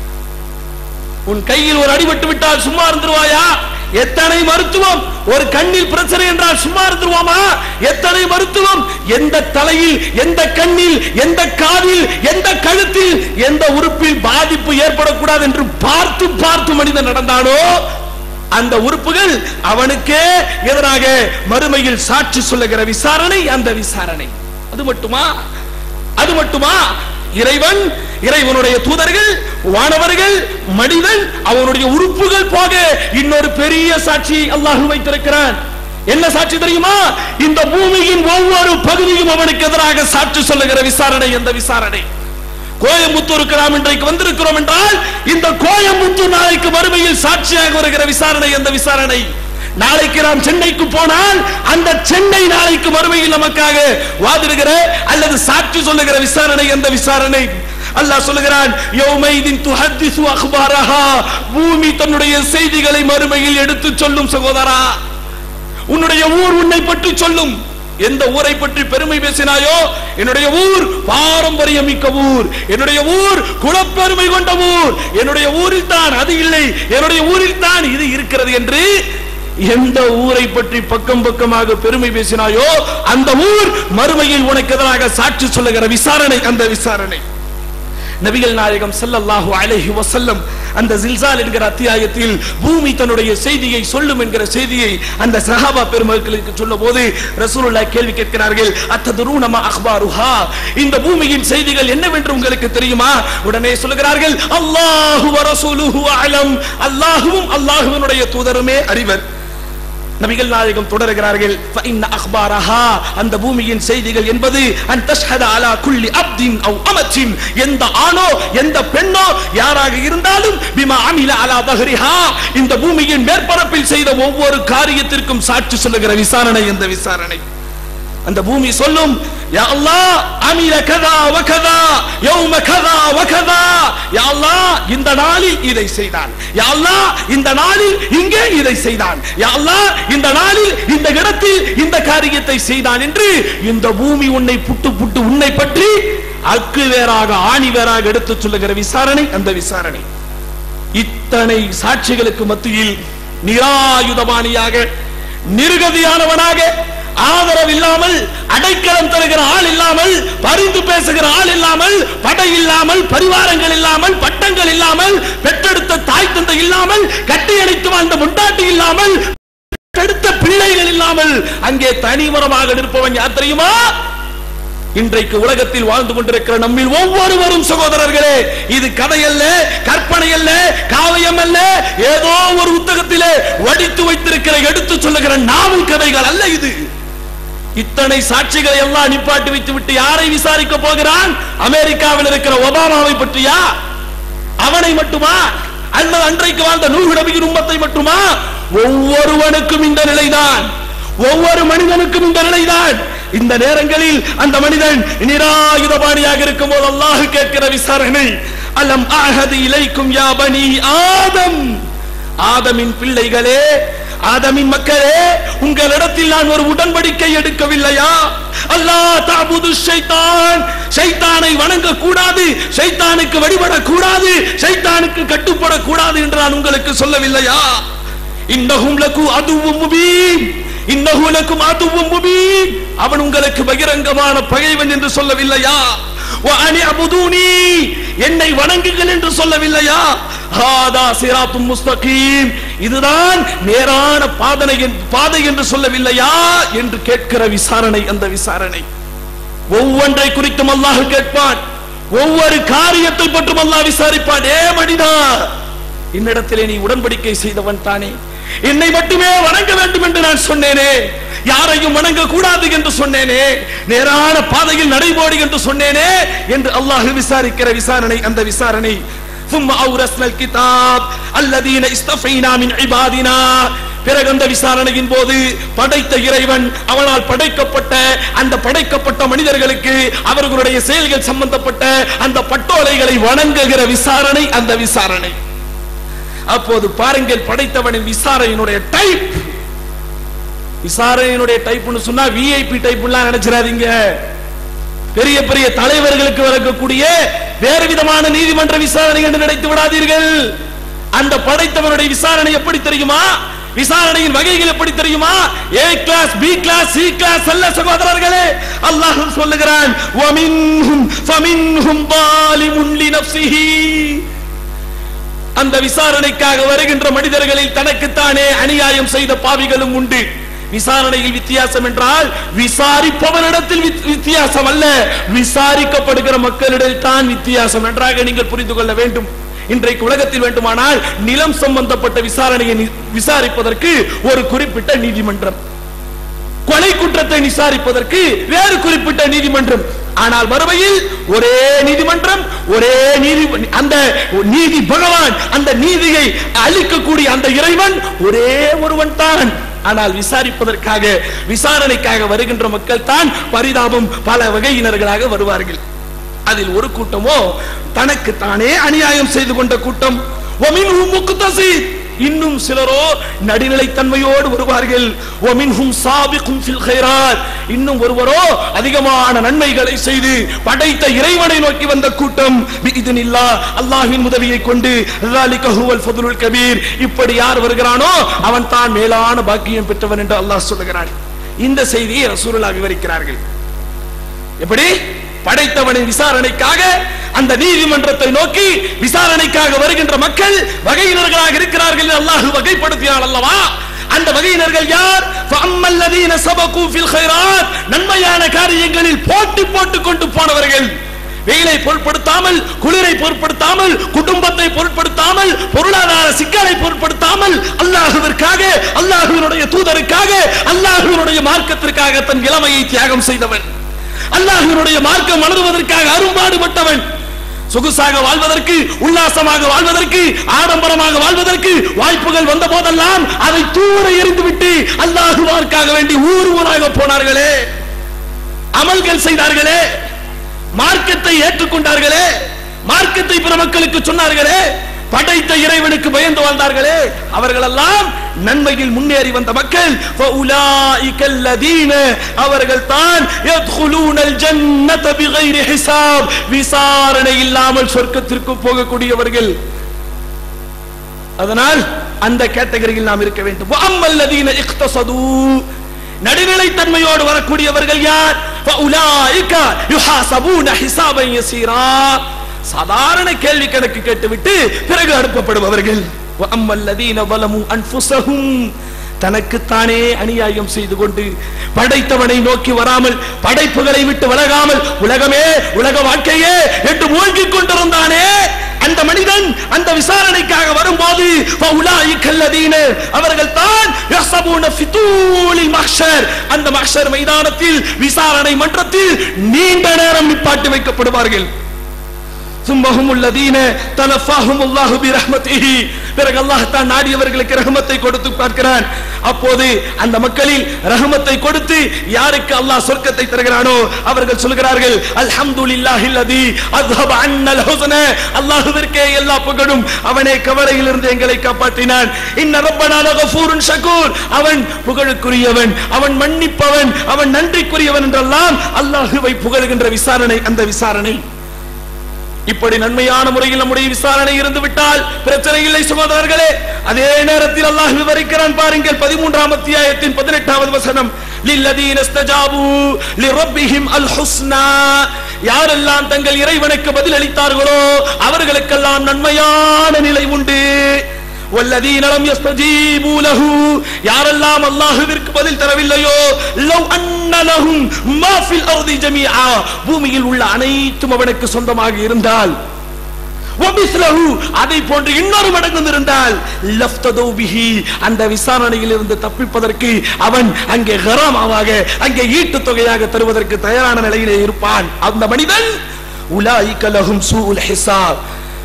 உன் கையில் ஒரு அடிபட்டு விட்டால் சும்மா இருந்துருவாயா எத்தனை மருத்துவம் ஒரு கண்ணில் பிரச்சனை என்றால் சும்மா இருந்துருவாமா எத்தனை மருத்துவம் எந்த தலையில் எந்த கண்ணில் எந்த காதில் எந்த கழுத்தில் எந்த உறுப்பில் பாதிப்பு ஏற்படக்கூடாது என்று பார்த்து பார்த்து மனிதன் நடந்தானோ அந்த உறுப்புகள் அவனுக்கே எதிராக மறுமையில் சாட்சி சொல்லுகிற விசாரணை அந்த விசாரணை அது மட்டுமா அது மட்டுமா இறைவன் இறைவனுடைய தூதர்கள் வானவர்கள் மனிதன் அவனுடைய உறுப்புகள் போக இன்னொரு பெரிய சாட்சி அல்லாஹ் வைத்திருக்கிறான் என்ன சாட்சி தெரியுமா இந்த பூமியின் ஒவ்வொரு பகுதியும் அவனுக்கு எதிராக சாட்சி சொல்லுகிற விசாரணை எந்த விசாரணை கோயம்புத்தூருக்கு நாம் இன்றைக்கு வந்திருக்கிறோம் என்றால் இந்த கோயம்புத்தூர் நாளைக்கு மறுமையில் சாட்சியாக வருகிற விசாரணை எந்த விசாரணை நாளைக்கு நாம் சென்னைக்கு போனால் அந்த சென்னை நாளைக்கு மறுமையில் நமக்காக வாதிடுகிற அல்லது சாட்சி சொல்லுகிற விசாரணை எந்த விசாரணை அல்லாஹ் சொல்லுகிறான் யௌமைதின் துஹத்திசு அக்பாரஹா பூமி தன்னுடைய செய்திகளை மறுமையில் எடுத்து சொல்லும் சகோதரா உன்னுடைய ஊர் உன்னை பற்றி சொல்லும் எந்த ஊரை பற்றி பெருமை பேசினாயோ என்னுடைய ஊர் பாரம்பரியம் மிக்க ஊர் என்னுடைய ஊர் குலப்பெருமை கொண்ட ஊர் என்னுடைய ஊரில் தான் அது இல்லை என்னுடைய ஊரில் தான் இது இருக்கிறது என்று எந்த ஊரை பற்றி பக்கம் பக்கமாக பெருமை பேசினாயோ அந்த ஊர் மறுமையில் உனக்கு எதிராக சாட்சி சொல்லுகிற விசாரணை அந்த விசாரணை நபிகள் நாயகம் ஸல்லல்லாஹு அலைஹி வஸல்லம் அந்த ஜில்சால் என்கிற அத்தியாயத்தில் பூமி தன்னுடைய செய்தியை சொல்லும் என்கிற செய்தியை அந்த சஹாபா பெருமக்களுக்கு சொல்லும் போது ரசூலுல்லாஹ் கேள்வி கேட்கிறார்கள் அத்ததுரூன மா அக்பாருஹா இந்த பூமியின் செய்திகள் என்னவென்று உங்களுக்கு தெரியுமா உடனே சொல்லுகிறார்கள் அல்லாஹு வ ரசூலுஹு அலம் அல்லாஹுவும் அல்லாஹுவினுடைய தூதருமே அறிவர் நபிகள் நாயகம் தொடருகிறார்கள் فإن أخبارها அந்த பூமியின் செய்திகள் என்பது அன் தஷ்ஹத அலா குல்லி அப்தின் அவ் அமத்தின் எந்த ஆணோ எந்த பெண்ணோ யாராக இருந்தாலும் பிமா அமில அலா தஹரிஹா இந்த பூமியின் மேற்பரப்பில் செய்த ஒவ்வொரு காரியத்திற்கும் சாட்சி சொல்லுகிற விசாரணை எந்த விசாரணை அந்த பூமி சொல்லும் யா அல்லாஹ் அமில கதா வ கதா யௌம கதா வ கதா யா அல்லாஹ் இந்த நாளில் இதை செய்தான் யா அல்லாஹ் இந்த நாளில் இங்கே இதை செய்தான் யா அல்லாஹ் இந்த நாளில் இந்த இடத்தில் இந்த காரியத்தை செய்தான் என்று இந்த பூமி உன்னை புட்டு புட்டு உன்னை பற்றி அக்கு வேறாக ஆணி வேறாக எடுத்து சொல்லுகிற விசாரணை அந்த விசாரணை இத்தனை சாட்சிகளுக்கு மத்தியில் நிராயுதபாணியாக நிருகதியானவனாக ஆதரவு இல்லாமல் அடைக்கலம் தருகிற ஆள் இல்லாமல் பரிந்து பேசுகிற ஆள் இல்லாமல் படை இல்லாமல் பரிவாரங்கள் இல்லாமல் பட்டங்கள் இல்லாமல் பெற்றெடுத்த தாய் தந்தை இல்லாமல் கட்டியணைத்து வாழ்ந்த முண்டாட்டி இல்லாமல் பெற்றெடுத்த பிள்ளைகள் இல்லாமல் அங்கே தனிமரமாக நிற்பவன் யார் தெரியுமா இன்றைக்கு உலகத்தில் வாழ்ந்து கொண்டிருக்கிற நம்மில் ஒவ்வொருவரும் சகோதரர்களே இது கதை அல்ல கற்பனை அல்ல காவியம் அல்ல ஏதோ ஒரு புத்தகத்திலே வடித்து வைத்திருக்கிற எடுத்து சொல்லுகிற நாவல் கதைகள் அல்ல இது இத்தனை சாட்சிகளை எல்லாம் நிப்பாட்டி வைத்து விட்டு யாரை விசாரிக்க போகிறான் அமெரிக்காவில் இருக்கிற ஒபாமாவை பற்றியா அவனை மட்டுமா அல்லது அன்றைக்கு வாழ்ந்த நூறு நபியின் உம்மத்தை மட்டுமா ஒவ்வொருவனுக்கும் இந்த நிலைதான் ஒவ்வொரு மனிதனுக்கும் இந்த நிலைதான் இந்த நேரங்களில் அந்த மனிதன் நிராயுதபாணியாக இருக்கும் போது அல்லாஹ் கேட்கிற விசாரணை அலம் ஆஹது இலைக்கும் யா பனி ஆதம் ஆதமின் பிள்ளைகளே ஆதமின் மக்களே உங்களிடத்தில் நான் ஒரு உடன்படிக்கை எடுக்கவில்லையா அல்லாஹ் தாபுது ஷைத்தான் ஷைத்தானை வணங்க கூடாது ஷைத்தானுக்கு வழிபடக் கூடாது ஷைத்தானுக்கு கட்டுப்படக் கூடாது என்று நான் உங்களுக்கு சொல்லவில்லையா இன்னஹும் லகு அதுவும் முபீன் இன்னஹு லக்கும் அதுவும் முபீன் அவன் உங்களுக்கு பகிரங்கமான பகைவன் என்று சொல்லவில்லையா وأن اعبدوني என்னை வணங்குங்கள் என்று சொல்லவில்லையா ஹாதா சிராத்தும் முஸ்தகீம் இதுதான் நேரான பாதனை என்- பாதை என்று சொல்லவில்லையா என்று கேட்கிற விசாரணை அந்த விசாரணை ஒவ்வொன்றை குறித்தும் அல்லாஹ் கேட்பான் ஒவ்வொரு காரியத்தை பற்றும் அல்லாஹ் விசாரிப்பான் ஏ மனிதா என்னிடத்திலே நீ உடன்படிக்கை செய்தவன் தானே என்னை மட்டுமே வணங்க வேண்டும் என்று நான் சொன்னேனே யாரையும் வணங்க கூடாது என்று சொன்னேனே நேரான பாதையில் நடைபோடு என்று சொன்னேனே என்று அல்லாஹ் விசாரிக்கிற விசாரணை அந்த விசாரணை ثم أورثنا الكتاب الذين استفينا من عبادنا பிறகு அந்த விசாரணையின் போது படைத்த இறைவன் அவனால் படைக்கப்பட்ட அந்த படைக்கப்பட்ட மனிதர்களுக்கு அவர்களுடைய செயல்கள் சம்பந்தப்பட்ட அந்த பட்டோலைகளை வணங்குகிற விசாரணை அந்த விசாரணை அப்போது பாருங்கள் படைத்தவனின் விசாரணையினுடைய டைப் விசாரணையினுடைய டைப்னு சொன்னா விஐபி டைப்லாம் நினைச்சிடாதீங்க பெரிய பெரிய தலைவர்களுக்கு வழங்கக்கூடிய வேறு விதமான நீதிமன்ற விசாரணை என்று நினைத்து விடாதீர்கள் அந்த படைத்தவனுடைய விசாரணை எப்படி தெரியுமா விசாரணையின் வகைகள் எப்படி தெரியுமா A class B class C class அல்ல சகோதரர்களே அல்லாஹ் சொல்லுகிறான் வமின்ஹும் ஃபமின்ஹும் ظالمٌ لنفسه அந்த விசாரணைக்காக வருகின்ற மனிதர்களில் தனக்குத்தானே அநியாயம் செய்த பாவிகளும் உண்டு விசாரணையில் வித்தியாசம் என்றால் விசாரிப்பவனிடத்தில் வித்- வித்தியாசம் அல்ல விசாரிக்கப்படுகிற மக்களிடையில் தான் வித்தியாசம் நன்றாக நீங்கள் புரிந்து கொள்ள வேண்டும் இன்றைக்கு உலகத்தில் வேண்டுமானால் நிலம் சம்பந்தப்பட்ட விசாரணையை நி- விசாரிப்பதற்கு ஒரு குறிப்பிட்ட நீதிமன்றம் கொலை குற்றத்தை விசாரிப்பதற்கு வேறு குறிப்பிட்ட நீதிமன்றம் ஆனால் மறுமையில் ஒரே நீதிமன்றம் ஒரே நீதி அந்த நீதி பகவான் அந்த நீதியை அளிக்கக்கூடிய அந்த இறைவன் ஒரே ஒருவன் தான் ஆனால் விசாரிப்பதற்காக விசாரணைக்காக வருகின்ற மக்கள் தான் பரிதாபம் பல வகையினர்களாக வருவார்கள் அதில் ஒரு கூட்டமோ தனக்கு தானே அநியாயம் செய்து கொண்ட கூட்டம் وَمِنْهُمْ مُقْتَصِدٌ. இன்னும் சிலரோ நடுநிலைத்தன்மையோடு வருவார்கள் وَمِنْهُمْ سَابِقٌ فِي الْخَيْرَاتِ. இன்னும் ஒருவரோ அதிகமான நன்மைகளை செய்து படைத்த இறைவனை நோக்கி வந்த கூட்டம் பிஇذنில்லா அல்லாஹ்வின் உதவியை கொண்டு ذَلِكَ هُوَ الْفَضْلُ الْكَبِيرُ. இப்படி யார் வருகிறானோ அவன் தான் மேலான பாக்கியம் பெற்றவன் என்று அல்லாஹ் சொல்லுகிறான் இந்த செய்தியை ரசூலுல்லாஹ் விவரிக்கிறார்கள் எப்படி படைத்தவனின் விசாரணைக்காக அந்த நீதிமன்றத்தை நோக்கி விசாரணைக்காக வருகின்ற மக்கள் வகையினர்களாக இருக்கிறார்கள் என்று அல்லாஹ் வகைப்படுத்தினார் அல்லவா அந்த வகையினர்கள் யார் فَأَمَّا الَّذِينَ سَبَقُوا فِي الْخَيْرَاتِ நன்மையான காரியங்களில் போட்டி போட்டுக் கொண்டு போனவர்கள் வெயிலை பொருட்படுத்தாமல் குளிரை பொருட்படுத்தாமல் குடும்பத்தை பொருட்படுத்தாமல் பொருளாதார சிக்கலை பொருட்படுத்தாமல் அல்லாஹுவிற்காக அல்லாஹுவினுடைய தூதருக்காக அல்லாஹுவினுடைய மார்க்கத்திற்காக தன் இளமையை தியாகம் செய்தவன் அல்லாஹ்வினுடைய மார்க்கம் வளருவதற்காக அரும்பாடுபட்டவன் சொகுசாக வாழ்வதற்கு உல்லாசமாக வாழ்வதற்கு ஆடம்பரமாக வாழ்வதற்கு வாய்ப்புகள் வந்த போதெல்லாம் அதை தூர எறிந்துவிட்டு அல்லாஹுவார்க்காக வேண்டி ஊர் ஊராக போனார்களே அமல்கள் செய்தார்களே மார்க்கத்தை ஏற்றுக்கொண்டார்களே மார்க்கத்தை பிற மக்களுக்கு சொன்னார்களே படைத்த இறைவனுக்கு பயந்து வாழ்ந்தார்களே அவர்களெல்லாம் நன்மையில் முன்னேறி வந்த மக்கள் فَأُولَئِكَ الَّذِينَ அவர்கள் தான் يَدْخُلُونَ الْجَنَّةَ بِغَيْرِ حِسَابٍ விசாரணை இல்லாமல் சொர்க்கத்திற்கு போகக்கூடியவர்கள் அதனால் அந்த கேட்டகரியில் நாம் இருக்க வேண்டும் وَأَمَّا الَّذِينَ اخْتَصَدُوا நடுநிலைத்தன்மையோடு வரக்கூடியவர்கள் யார் فَأُولَئِكَ يُحَاسَبُونَ حِسَابًا يَسِيرًا சாதாரண கேள்வி கணக்கு கேட்டுவிட்டு பிறகு அனுப்பப்படுபவர்கள் وَأَمَّا الَّذِينَ ظَلَمُوا أَنفُسَهُمْ தனக்குத்தானே அநியாயம் செய்து கொண்டு படைத்தவனை நோக்கி வராமல் படைப்புகளை விட்டு விலகாமல் உலகமே உலக வாழ்க்கையே என்று மூழ்கிக் கொண்டிருந்தானே அந்த மனிதன் அந்த விசாரணைக்காக வரும்போது فَأُولَئِكَ الَّذِينَ அவர்கள் தான் يَحْسَبُونَ فِي طُولِ الْمَحْشَرِ அந்த மஹ்ஷர் மைதானத்தில் விசாரணை மன்றத்தில் நீண்ட நேரம் நிப்பாட்டி வைக்கப்படுவார்கள் ثم هم الذين تلفاهم الله برحمته பிறகு அல்லாஹ் தான் நாடியவர்களுக்கு ரஹமத்தை கொடுத்து பார்க்கிறான் அப்போது அந்த மக்களில் ரஹமத்தை கொடுத்து யாருக்கு அல்லாஹ் சொர்க்கத்தை தருகிறானோ அவர்கள் சொல்கிறார்கள் அல்ஹம்துலில்லாஹி அல்லதி அஸ்ஹப அன்னல் ஹுஸ்ன அல்லாஹ்விற்கே எல்லா புகழும் அவனே கவலையிலிருந்து எங்களை காப்பாற்றினான் இன்ன ரப்பனா லகஃபூருன் ஷகூர் அவன் புகழுக்குரியவன் அவன் மன்னிப்பவன் அவன் நன்றிக்குரியவன் என்றெல்லாம் அல்லாஹ்வை புகழுகின்ற விசாரணை அந்த விசாரணை இப்படி நன்மையான முறையில் நம்முடைய விசாரணை இருந்து விட்டால் பிரச்சனை இல்லை சகோதரர்களே அதே நேரத்தில் அல்லாஹ் விவரிக்கிறான் பாருங்கள் பதிமூன்றாம் அத்தியாயத்தின் பதினெட்டாவது வசனம் للذين استجابوا لربهم الحسنى யாரெல்லாம் தங்கள் இறைவனுக்கு பதில் அளித்தார்களோ அவர்களுக்கெல்லாம் நன்மையான நிலை உண்டு والذين لم يستجيبوا له யாரெல்லாம் அல்லாஹ்விற்கு பதில் தரவில்லையோ لو ان لهم ما في الارض جميعا பூமியில் உள்ள அனைத்தும் அவனுக்கு சொந்தமாக இருந்தால் ومثله அதை போன்று இன்னொரு மடங்கு இருந்தால் லஃப்ததோ பிஹி அந்த விசாரணையில் இருந்து தப்பிப்பதற்கு அவன் அங்கே கராமாவாக அங்கே ஈட்டு தொகையாக தருவதற்கு தயாரான நிலையிலே இருப்பான் அந்த மனிதன் உலாயிக லஹும் சூல் ஹிசாப்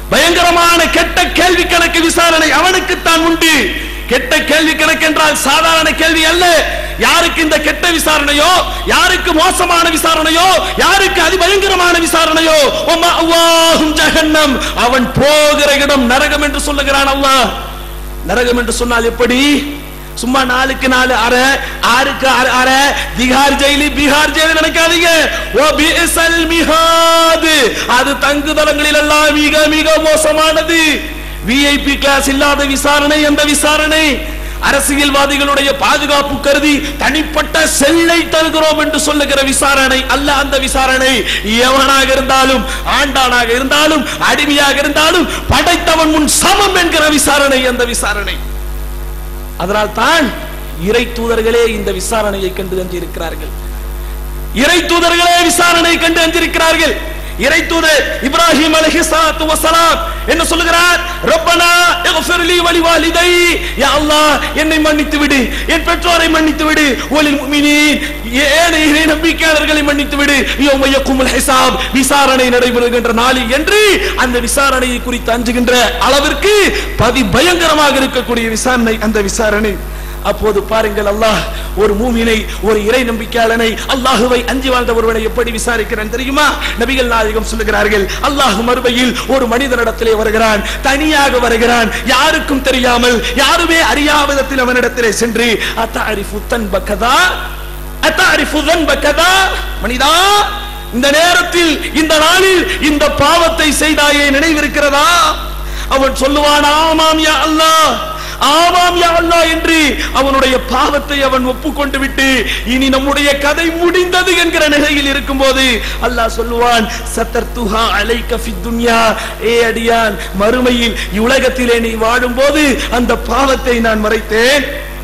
பயங்கரமான கெட்ட கேள்வி கணக்கு விசாரணை அவனுக்குத்தான் உண்டு கெட்ட கேள்வி கணக்கு என்றால் சாதாரண கேள்வி அல்ல யாருக்கு இந்த கெட்ட விசாரணையோ யாருக்கு மோசமான விசாரணையோ யாருக்கு அதிபயங்கரமான விசாரணையோ ஒமா அல்லாஹும் ஜஹன்னம் அவன் போகிற இடம் நரகம் என்று சொல்லுகிறான் அல்லாஹ் நரகம் என்று சொன்னால் எப்படி சும்மா நாலுக்கு நாலு அரை ஆறுக்கு ஆறு அரை திகார் ஜெயிலி பீகார் ஜெயிலி நினைக்காதீங்க ஓ பிஎஸ்எல் மிகாது அது தங்குதளங்களில் எல்லாம் மிக மிக மோசமானது விஐபி கிளாஸ் இல்லாத விசாரணை அந்த விசாரணை அரசியல்வாதிகளுடைய பாதுகாப்பு கருதி தனிப்பட்ட செல்லை தருகிறோம் என்று சொல்லுகிற விசாரணை அல்ல அந்த விசாரணை எவனாக இருந்தாலும் ஆண்டானாக இருந்தாலும் அடிமையாக இருந்தாலும் படைத்தவன் முன் சமம் என்கிற விசாரணை அந்த விசாரணை அதனால் தான் இறை தூதர்களே இந்த விசாரணையை கண்டு அஞ்சிருக்கிறார்கள் இறை தூதர்களே விசாரணை கண்டு அஞ்சிருக்கிறார்கள் இறை தூதர் இப்ராஹிம் அலைஹிஸ்ஸலாத்து வஸலாம் என்ன சொல்லுகிறார் ரப்பனா இக்ஃபிர் லி வலி வாலிதை யா அல்லாஹ் என்னை மன்னித்து விடு என் பெற்றோரை மன்னித்து விடு வலில் முஃமினீன் ஏனைய இறை நம்பிக்கையாளர்களை மன்னித்து விடு யௌம யகுமுல் ஹிசாப் விசாரணை நடைபெறுகின்ற நாளில் என்று அந்த விசாரணையை குறித்து அஞ்சுகின்ற அளவிற்கு பதி பயங்கரமாக இருக்கக்கூடிய விசாரணை அந்த விசாரணை அப்போது பாருங்கள் அல்லாஹ் ஒரு மூமினை ஒரு இறை நம்பிக்கையாளனை அல்லாஹுவை அஞ்சி வாழ்ந்த ஒருவனை எப்படி விசாரிக்கிறான் தெரியுமா நபிகள் நாயகம் சொல்லுகிறார்கள் அல்லாஹ் மறுமையில் ஒரு மனிதனிடத்திலே வருகிறான் தனியாக வருகிறான் யாருக்கும் தெரியாமல் யாருமே அறியாத விதத்தில் அவனிடத்திலே சென்று அத்தாரிஃபு தன்பகதா அத்தாரிஃபு தன்பகதா மனிதா இந்த நேரத்தில் இந்த நாளில் இந்த பாவத்தை செய்தாயே நினைவிருக்கிறதா அவன் சொல்லுவான் ஆமாம் யா அல்லாஹ் ஆமாம் யா அல்லாஹ் என்று அவனுடைய பாவத்தை அவன் ஒப்புக்கொண்டு விட்டு இனி நம்முடைய கதை முடிந்தது என்கிற நிலையில் இருக்கும்போது அல்லாஹ் சொல்லுவான் சத்தர்துஹா அலைக ஃபித் துன்யா ஏ அடியான் மறுமையில் உலகத்திலே நீ வாழும்போது அந்த பாவத்தை நான் மறைத்தேன்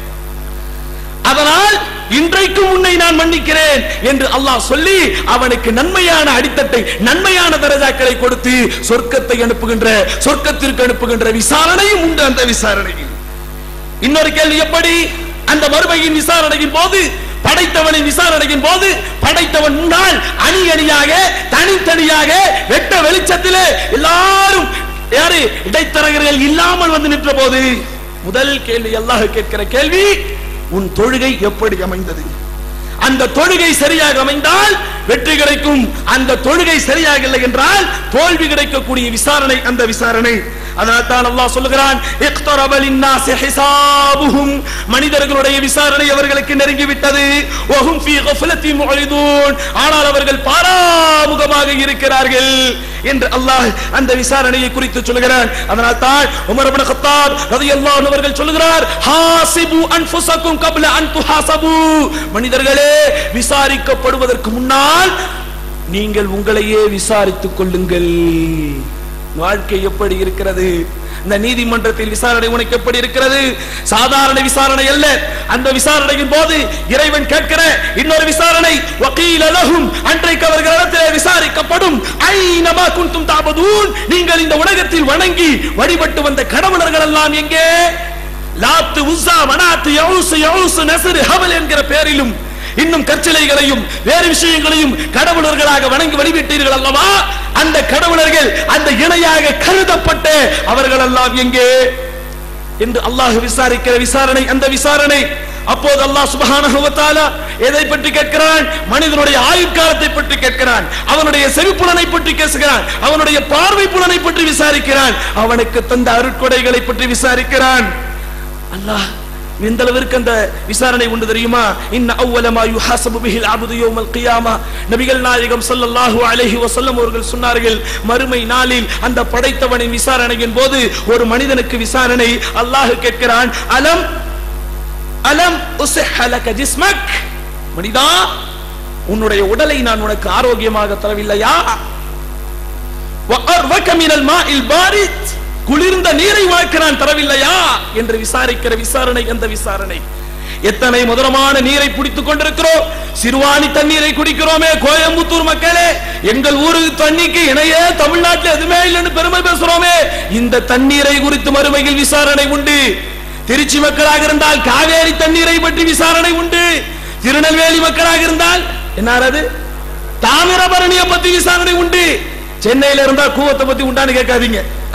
அதனால் இன்றைக்கும் உன்னை நான் மன்னிக்கிறேன் என்று அல்லாஹ் சொல்லி அவனுக்கு நன்மையான அடித்தட்டை நன்மையான தரஜாக்களை கொடுத்து சொர்க்கத்தை அனுப்புகின்ற சொர்க்கத்திற்கு அனுப்புகின்ற விசாரணையும் உண்டு அந்த விசாரணையில் இன்னொரு கேள்வி எப்படி அந்த மறுமையின் விசாரணையின் போது படைத்தவனின் விசாரணையின் போது படைத்தவன் முன்னால் அணி அணியாக தனித்தனியாக வெட்ட வெளிச்சத்திலே எல்லாரும் யாரு இடைத்தரகர்கள் இல்லாமல் வந்து நின்ற போது முதல் கேள்வி அல்லாஹ் கேட்கிற கேள்வி உன் தொழுகை எப்படி அமைந்தது அந்த தொழுகை சரியாக அமைந்தால் வெற்றி கிடைக்கும் அந்த தொழுகை சரியாக இல்லை என்றால் தோல்வி கிடைக்கக்கூடிய விசாரணை அந்த விசாரணை அதனால் தான் அல்லாஹ் சொல்லுகிறான் இக்தரப லின்னாஸி ஹிசாபுஹும் மனிதர்களுடைய விசாரணை அவர்களுக்கு நெருங்கி விட்டது வஹும் ஃபீ கஃலத்தி முஅரிதூன் ஆனால் அவர்கள் பாராமுகமாக இருக்கிறார்கள் என்று அல்லாஹ் அந்த விசாரணையை குறித்து சொல்லுகிறான் அதனால் தான் உமர் இப்னு கத்தாப் ரலியல்லாஹு அன்ஹு அவர்கள் சொல்லுகிறார் ஹாசிபு அன்ஃபுஸக்கும் கப்ல அன் துஹாசபு மனிதர்களே விசாரிக்கப்படுவதற்கு முன்னால் நீங்கள் உங்களையே விசாரித்துக் கொள்ளுங்கள் வாழ்க்கை எப்படி இருக்கிறது இந்த நீதிமன்றத்தில் விசாரணை உனக்கு எப்படி இருக்கிறது சாதாரண விசாரணை அல்ல அந்த விசாரணையின் போது இறைவன் கேட்கிற இன்னொரு விசாரணை வக்கீல லஹும் அன்றைக்கு அவர்களிடத்திலே விசாரிக்கப்படும் ஐனமா குந்தும் தாபதூன் நீங்கள் இந்த உலகத்தில் வணங்கி வழிபட்டு வந்த கடவுளர்கள் எல்லாம் எங்கே லாத்து உஸ்ஸா மனாத்து யவுஸ் யவுஸ் நஸ்ர் ஹவல் என்கிற பெயரிலும் இன்னும் கற்சிலைகளையும் வேறு விஷயங்களையும் கடவுளர்களாக வணங்கி வழிபட்டீர்கள் அல்லவா அந்த கடவுளர்கள் அந்த இணையாக கருதப்பட்ட அவர்கள் எல்லாம் எங்கே என்று அல்லாஹ் விசாரிக்கிற விசாரணை அந்த விசாரணை அப்போது அல்லாஹ் சுப்ஹானஹு வ தஆலா எதை பற்றி கேட்கிறான் மனிதனுடைய ஆயுட்காலத்தை பற்றி கேட்கிறான் அவனுடைய செவிப்புலனை பற்றி பேசுகிறான் அவனுடைய பார்வை புலனை பற்றி விசாரிக்கிறான் அவனுக்கு தந்த அருட்கொடைகளை பற்றி விசாரிக்கிறான் அல்லாஹ் எந்த அளவிற்கு அந்த விசாரணை உண்டு தெரியுமா இன்ன அவ்வள மா யுஹாசபு பிஹில் அப்து யௌமல் கியாமா நபிகள் நாயகம் ஸல்லல்லாஹு அலைஹி வஸல்லம் அவர்கள் சொன்னார்கள் மறுமை நாளில் அந்த படைத்தவனின் விசாரணையின் போது ஒரு மனிதனுக்கு விசாரணை அல்லாஹ் கேட்கிறான் அலம் அலம் உஸ்ஹ லக ஜிஸ்மக் மனிதா உன்னுடைய உடலை நான் உனக்கு ஆரோக்கியமாக தரவில்லையா வஅர்வக மினல் மாஇல் பாரித் குளிர்ந்த நீரை உனக்கு நான் தரவில்லையா என்று விசாரிக்கிற விசாரணை அந்த விசாரணை எத்தனை மதுரமான நீரை பிடித்துக் கொண்டிருக்கிறோம் சிறுவாணி தண்ணீரை குடிக்கிறோமே கோயம்புத்தூர் மக்களே எங்கள் ஊரு தண்ணிக்கு இணையே தமிழ்நாட்டில் எதுவுமே இல்லைன்னு பெருமை பேசுறோமே இந்த தண்ணீரை குறித்து மறுமையில் விசாரணை உண்டு திருச்சி மக்களாக இருந்தால் காவேரி தண்ணீரை பற்றி விசாரணை உண்டு திருநெல்வேலி மக்களாக இருந்தால் என்ன அது தாமிரபரணியை பத்தி விசாரணை உண்டு சென்னையில இருந்தா கூவத்தை பத்தி உண்டான்னு கேட்காதீங்க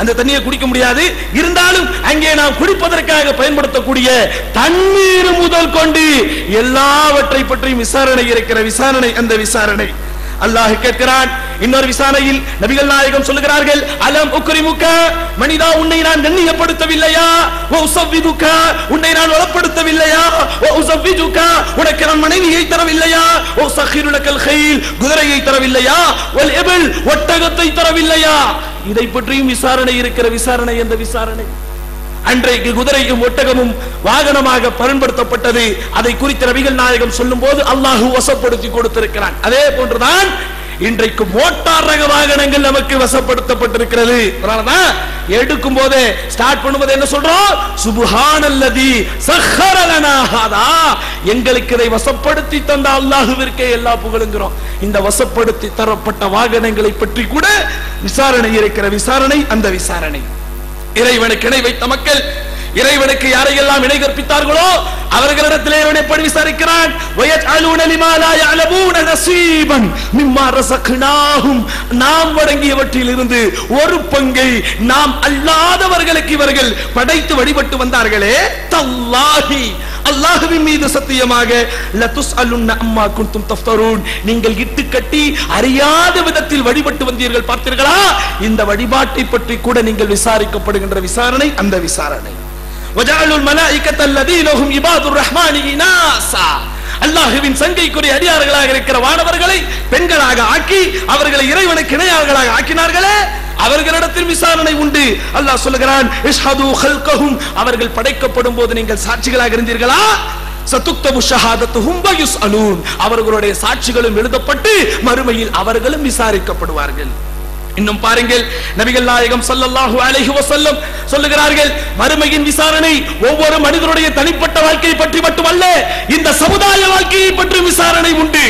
அந்த தண்ணியை குடிக்க முடியாது இருந்தாலும் அங்கே நாம் குடிப்பதற்காக பயன்படுத்தக்கூடிய தண்ணீர் முதல் கொண்டு எல்லாவற்றை பற்றியும் விசாரணை இருக்கிற விசாரணை அந்த விசாரணை அல்லாஹ் கேட்கிறான் இன்னொரு விசாரணையில் நபிகள் நாயகம் சொல்லுகிறார்கள் அலம் உக்ரிமுக மனிதா உன்னை நான் கண்ணியப்படுத்தவில்லையா ஓ உசவ்விதுக உன்னை நான் வளப்படுத்தவில்லையா ஓ உசவ்விதுக உனக்கு நான் மனைவியை தரவில்லையா ஓ சஹிருலக்கல் கைல் குதிரையை தரவில்லையா ஒல் எபில் ஒட்டகத்தை தரவில்லையா இதை பற்றியும் விசாரணை இருக்கிற விசாரணை எந்த விசாரணை அன்றைக்கு குதிரையும் ஒட்டகமும் வாகனமாக பயன்படுத்தப்பட்டது அதை குறித்த நபிகள் நாயகம் சொல்லும் போது அல்லாஹு வசப்படுத்தி கொடுத்திருக்கிறான் அதே போன்றுதான் இன்றைக்கு மோட்டார் ரக வாகனங்கள் நமக்கு வசப்படுத்தப்பட்டிருக்கிறது அதனாலதான் எடுக்கும் போதே ஸ்டார்ட் பண்ணும்போது என்ன சொல்றோம் சுபஹானல்லதி சஹர லனா ஹாதா எங்களுக்கு இதை வசப்படுத்தி தந்த அல்லாஹுவிற்கே எல்லா புகழுங்கிறோம் இந்த வசப்படுத்தி தரப்பட்ட வாகனங்களை பற்றி கூட விசாரணை இருக்கிற விசாரணை அந்த விசாரணை இறைவனுக்கு இணை வைத்த மக்கள் இறைவனுக்கு யாரையெல்லாம் இணை கற்பித்தார்களோ அவர்களிடத்திலே இறைவன் எப்படி விசாரிக்கிறான் வயஜ்அலூன லிமா லா யஅலமூன நஸீபன் மிம்மா ரஸக்னாஹும் நாம் வழங்கியவற்றில் இருந்து ஒரு பங்கை நாம் அல்லாதவர்களுக்கு இவர்கள் படைத்து வழிபட்டு வந்தார்களே தல்லாஹி அல்லாஹ்வின் மீது சத்தியமாக லதுஸ்அலுன்ன அம்மா குன்தும் தஃப்தரூன் நீங்கள் இட்டு கட்டி அறியாத விதத்தில் வழிபட்டு வந்தீர்கள் பார்த்தீர்களா இந்த வழிபாட்டை பற்றி கூட நீங்கள் விசாரிக்கப்படுகின்ற விசாரணை அந்த விசாரணை وجعلوا الملائكة الذين هم عباد الرحمن إناثا அல்லாஹுவின் சங்கைக்குரிய அடியார்களாக இருக்கிற வானவர்களை பெண்களாக ஆக்கி அவர்களை இறைவனுக்கு இணையார்களாக ஆக்கினார்களே அவர்களிடத்தில் விசாரணை உண்டு அல்லாஹ் சொல்லுகிறான் இஷ்ஹது ஹல்கஹும் அவர்கள் படைக்கப்படும் போது நீங்கள் சாட்சிகளாக இருந்தீர்களா சத்துக்தபு ஷஹாதத்துஹும் வயுஸ்அலூன் அவர்களுடைய சாட்சிகளும் எழுதப்பட்டு மறுமையில் அவர்களும் விசாரிக்கப்படுவார்கள் இன்னும் பாருங்கள் நபிகள் நாயகம் ஸல்லல்லாஹு அலைஹி வஸல்லம் சொல்லுகிறார்கள் மறுமையின் விசாரணை ஒவ்வொரு மனிதனுடைய தனிப்பட்ட வாழ்க்கையை பற்றி மட்டுமல்ல இந்த சமுதாய வாழ்க்கையை பற்றி விசாரணை உண்டு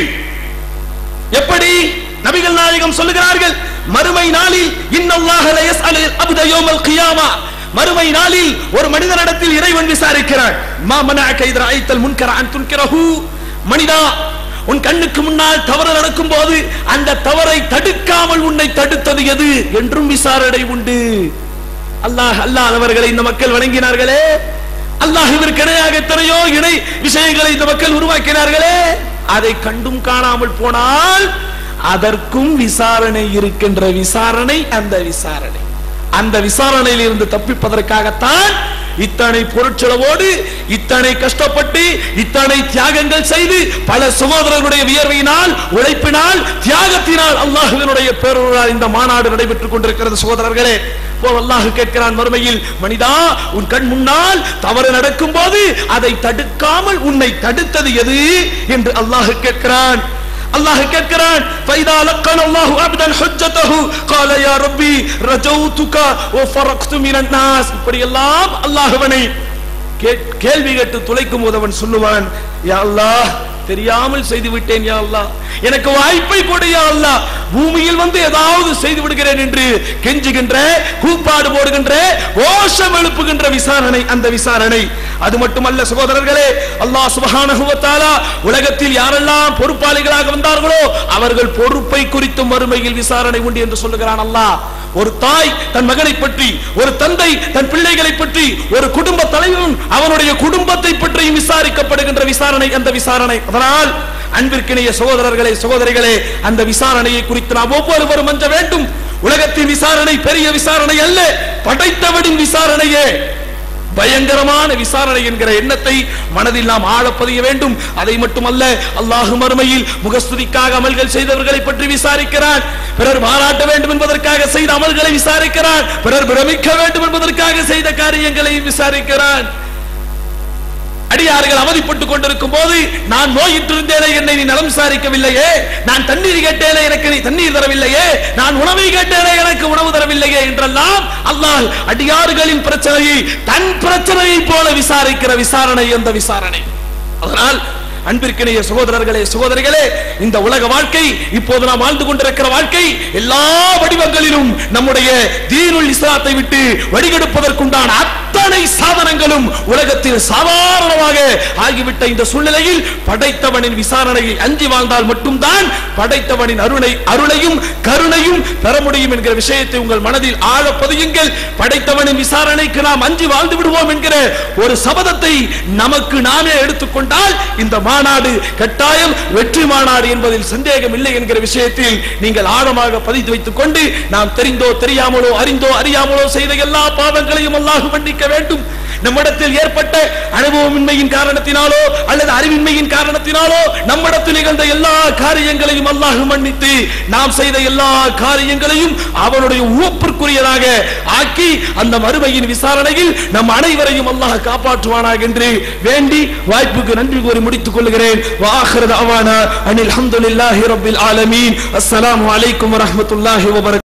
எப்படி நபிகள் நாயகம் சொல்லுகிறார்கள் மறுமை நாளில் இன்னல்லாஹ லா யஸ்அலு அப்த யௌமல் கியாமா மறுமை நாளில் ஒரு மனிதனிடத்தில் இறைவன் விசாரிக்கிறான் மா மனஅக இத ரஅய்தல் முன்கர அன் துன்கிரஹு மனிதா உன் கண்ணுக்கு முன்னால் தவறு நடக்கும் போது அந்த தவறை தடுக்காமல் உன்னை தடுத்தது எது என்றும் விசாரணை உண்டு அல்லாஹ் அல்லாதவர்களை இந்த மக்கள் வணங்கினார்களே அல்லாஹுவிற்கு இணையாக எத்தனையோ இணை விஷயங்களை இந்த மக்கள் உருவாக்கினார்களே அதை கண்டும் காணாமல் போனால் அதற்கும் விசாரணை இருக்கின்ற விசாரணை அந்த விசாரணை அந்த விசாரணையில் இருந்து தப்பிப்பதற்காகத்தான் இத்தனை பொருட்செலவோடு இத்தனை கஷ்டப்பட்டு இத்தனை தியாகங்கள் செய்து பல சகோதரர்களுடைய வியர்வையினால் உழைப்பினால் தியாகத்தினால் அல்லாஹுவினுடைய பேரொருளால் இந்த மாநாடு நடைபெற்றுக் கொண்டிருக்கிறது சகோதரர்களே இப்போ அல்லாஹ் கேட்கிறான் மறுமையில் மனிதா உன் கண் முன்னால் தவறு நடக்கும் போது அதை தடுக்காமல் உன்னை தடுத்தது எது என்று அல்லாஹ் கேட்கிறான் அல்லாஹ் கேட்கிறான் فاذا لقن الله عبدا حجته قال يا ربي رجوتك وفرقت من الناس இப்படி எல்லாம் அல்லாஹ்வனை கேள்வி கேட்டு துளைக்கும் போது அவன் சொல்லுவான் யா அல்லாஹ் தெரியாமல் செய்து விட்டேன் யா அல்லாஹ் எனக்கு வாய்ப்பை கொடு யா அல்லாஹ் பூமியில் வந்து ஏதாவது செய்து விடுகிறேன் என்று கெஞ்சுகின்ற கூப்பாடு போடுகின்ற கோஷம் எழுப்புகின்ற விசாரணை அந்த விசாரணை அது மட்டுமல்ல சகோதரர்களே அல்லாஹ் சுப்ஹானஹு வ தஆலா உலகத்தில் யாரெல்லாம் பொறுப்பாளிகளாக வந்தார்களோ அவர்கள் பொறுப்பை குறித்து மறுமையில் விசாரணை உண்டு என்று சொல்லுகிறான் அல்லாஹ் ஒரு தாய் தன் மகனை பற்றி ஒரு தந்தை தன் பிள்ளைகளை பற்றி ஒரு குடும்ப தலைவன் அவனுடைய குடும்பத்தை பற்றியும் விசாரிக்கப்படுகின்ற விசாரணை அந்த விசாரணை அதனால் அன்பிற்கிணைய சகோதரர்களே சகோதரிகளே அந்த விசாரணையை குறித்து நாம் ஒவ்வொருவரும் அஞ்ச வேண்டும் உலகத்தின் விசாரணை பெரிய விசாரணை அல்ல படைத்தவனின் விசாரணையே பயங்கரமான விசாரணை என்கிற எண்ணத்தை மனதில் நாம் ஆழப்பதிய வேண்டும் அதை மட்டுமல்ல அல்லாஹு மறுமையில் முகஸ்துதிக்காக அமல்கள் செய்தவர்களை பற்றி விசாரிக்கிறான் பிறர் பாராட்ட வேண்டும் என்பதற்காக செய்த அமல்களை விசாரிக்கிறான் பிறர் பிரமிக்க வேண்டும் என்பதற்காக செய்த காரியங்களை விசாரிக்கிறான் அடியார்கள் அவதிப்பட்டுக் கொண்டிருக்கும் போது நான் நோயிட்டிருந்தேனே என்னை நீ நலம் விசாரிக்கவில்லையே நான் தண்ணீர் கேட்டேனே எனக்கு நீ தண்ணீர் தரவில்லையே நான் உணவை கேட்டேனே எனக்கு உணவு தரவில்லையே என்றெல்லாம் அல்லாஹ் அடியார்களின் பிரச்சனையை தன் பிரச்சனையை போல விசாரிக்கிற விசாரணை அந்த விசாரணை அதனால் அன்பிற்கிணைய சகோதரர்களே சகோதரிகளே இந்த உலக வாழ்க்கை இப்போது நாம் வாழ்ந்து கொண்டிருக்கிற வாழ்க்கை எல்லா வடிவங்களிலும் நம்முடைய தீனுல் இஸ்லாத்தை விட்டு வடிகெடுப்பதற்குண்டான அத்தனை சா சாதனங்களும் உலகத்தில் சாதாரணமாக ஆகிவிட்ட இந்த சூழ்நிலையில் படைத்தவனின் விசாரணையை அஞ்சி வாழ்ந்தால் மட்டும்தான் படைத்தவனின் அருளை அருளையும் கருணையும் பெற முடியும் என்கிற விஷயத்தை உங்கள் மனதில் ஆழ பதியுங்கள் படைத்தவனின் விசாரணைக்கு நாம் அஞ்சி வாழ்ந்து விடுவோம் என்கிற ஒரு சபதத்தை நமக்கு நாமே எடுத்துக்கொண்டால் இந்த மாநாடு கட்டாயம் வெற்றி மாநாடு என்பதில் சந்தேகம் இல்லை என்கிற விஷயத்தில் நீங்கள் ஆழமாக பதித்து வைத்துக் கொண்டு நாம் தெரிந்தோ தெரியாமலோ அறிந்தோ அறியாமலோ செய்த எல்லா பாவங்களையும் அல்லாஹ் மன்னிக்க வேண்டும் நம்மிடத்தில் ஏற்பட்ட அனுபவமின்மையின் காரணத்தினாலோ அல்லது அறிவின்மையின் காரணத்தினாலோ நம்மிடத்தில் நிகழ்ந்த எல்லா காரியங்களையும் அல்லாஹ் மன்னித்து நாம் செய்த எல்லா காரியங்களையும் அவனுடைய உவப்பிற்குரியதாக ஆக்கி அந்த மறுமையின் விசாரணையில் நம் அனைவரையும் அல்லாஹ் காப்பாற்றுவானாக என்று வேண்டி வாய்ப்புக்கு நன்றி கூறி முடித்துக் கொள்கிறேன் வாஹிர தாவானா அனில் அல்ஹம்துலில்லாஹி ரப்பில் ஆலமீன் அஸ்ஸலாமு அலைக்கும் வரஹ்மத்துல்லாஹி வபரகாத்துஹு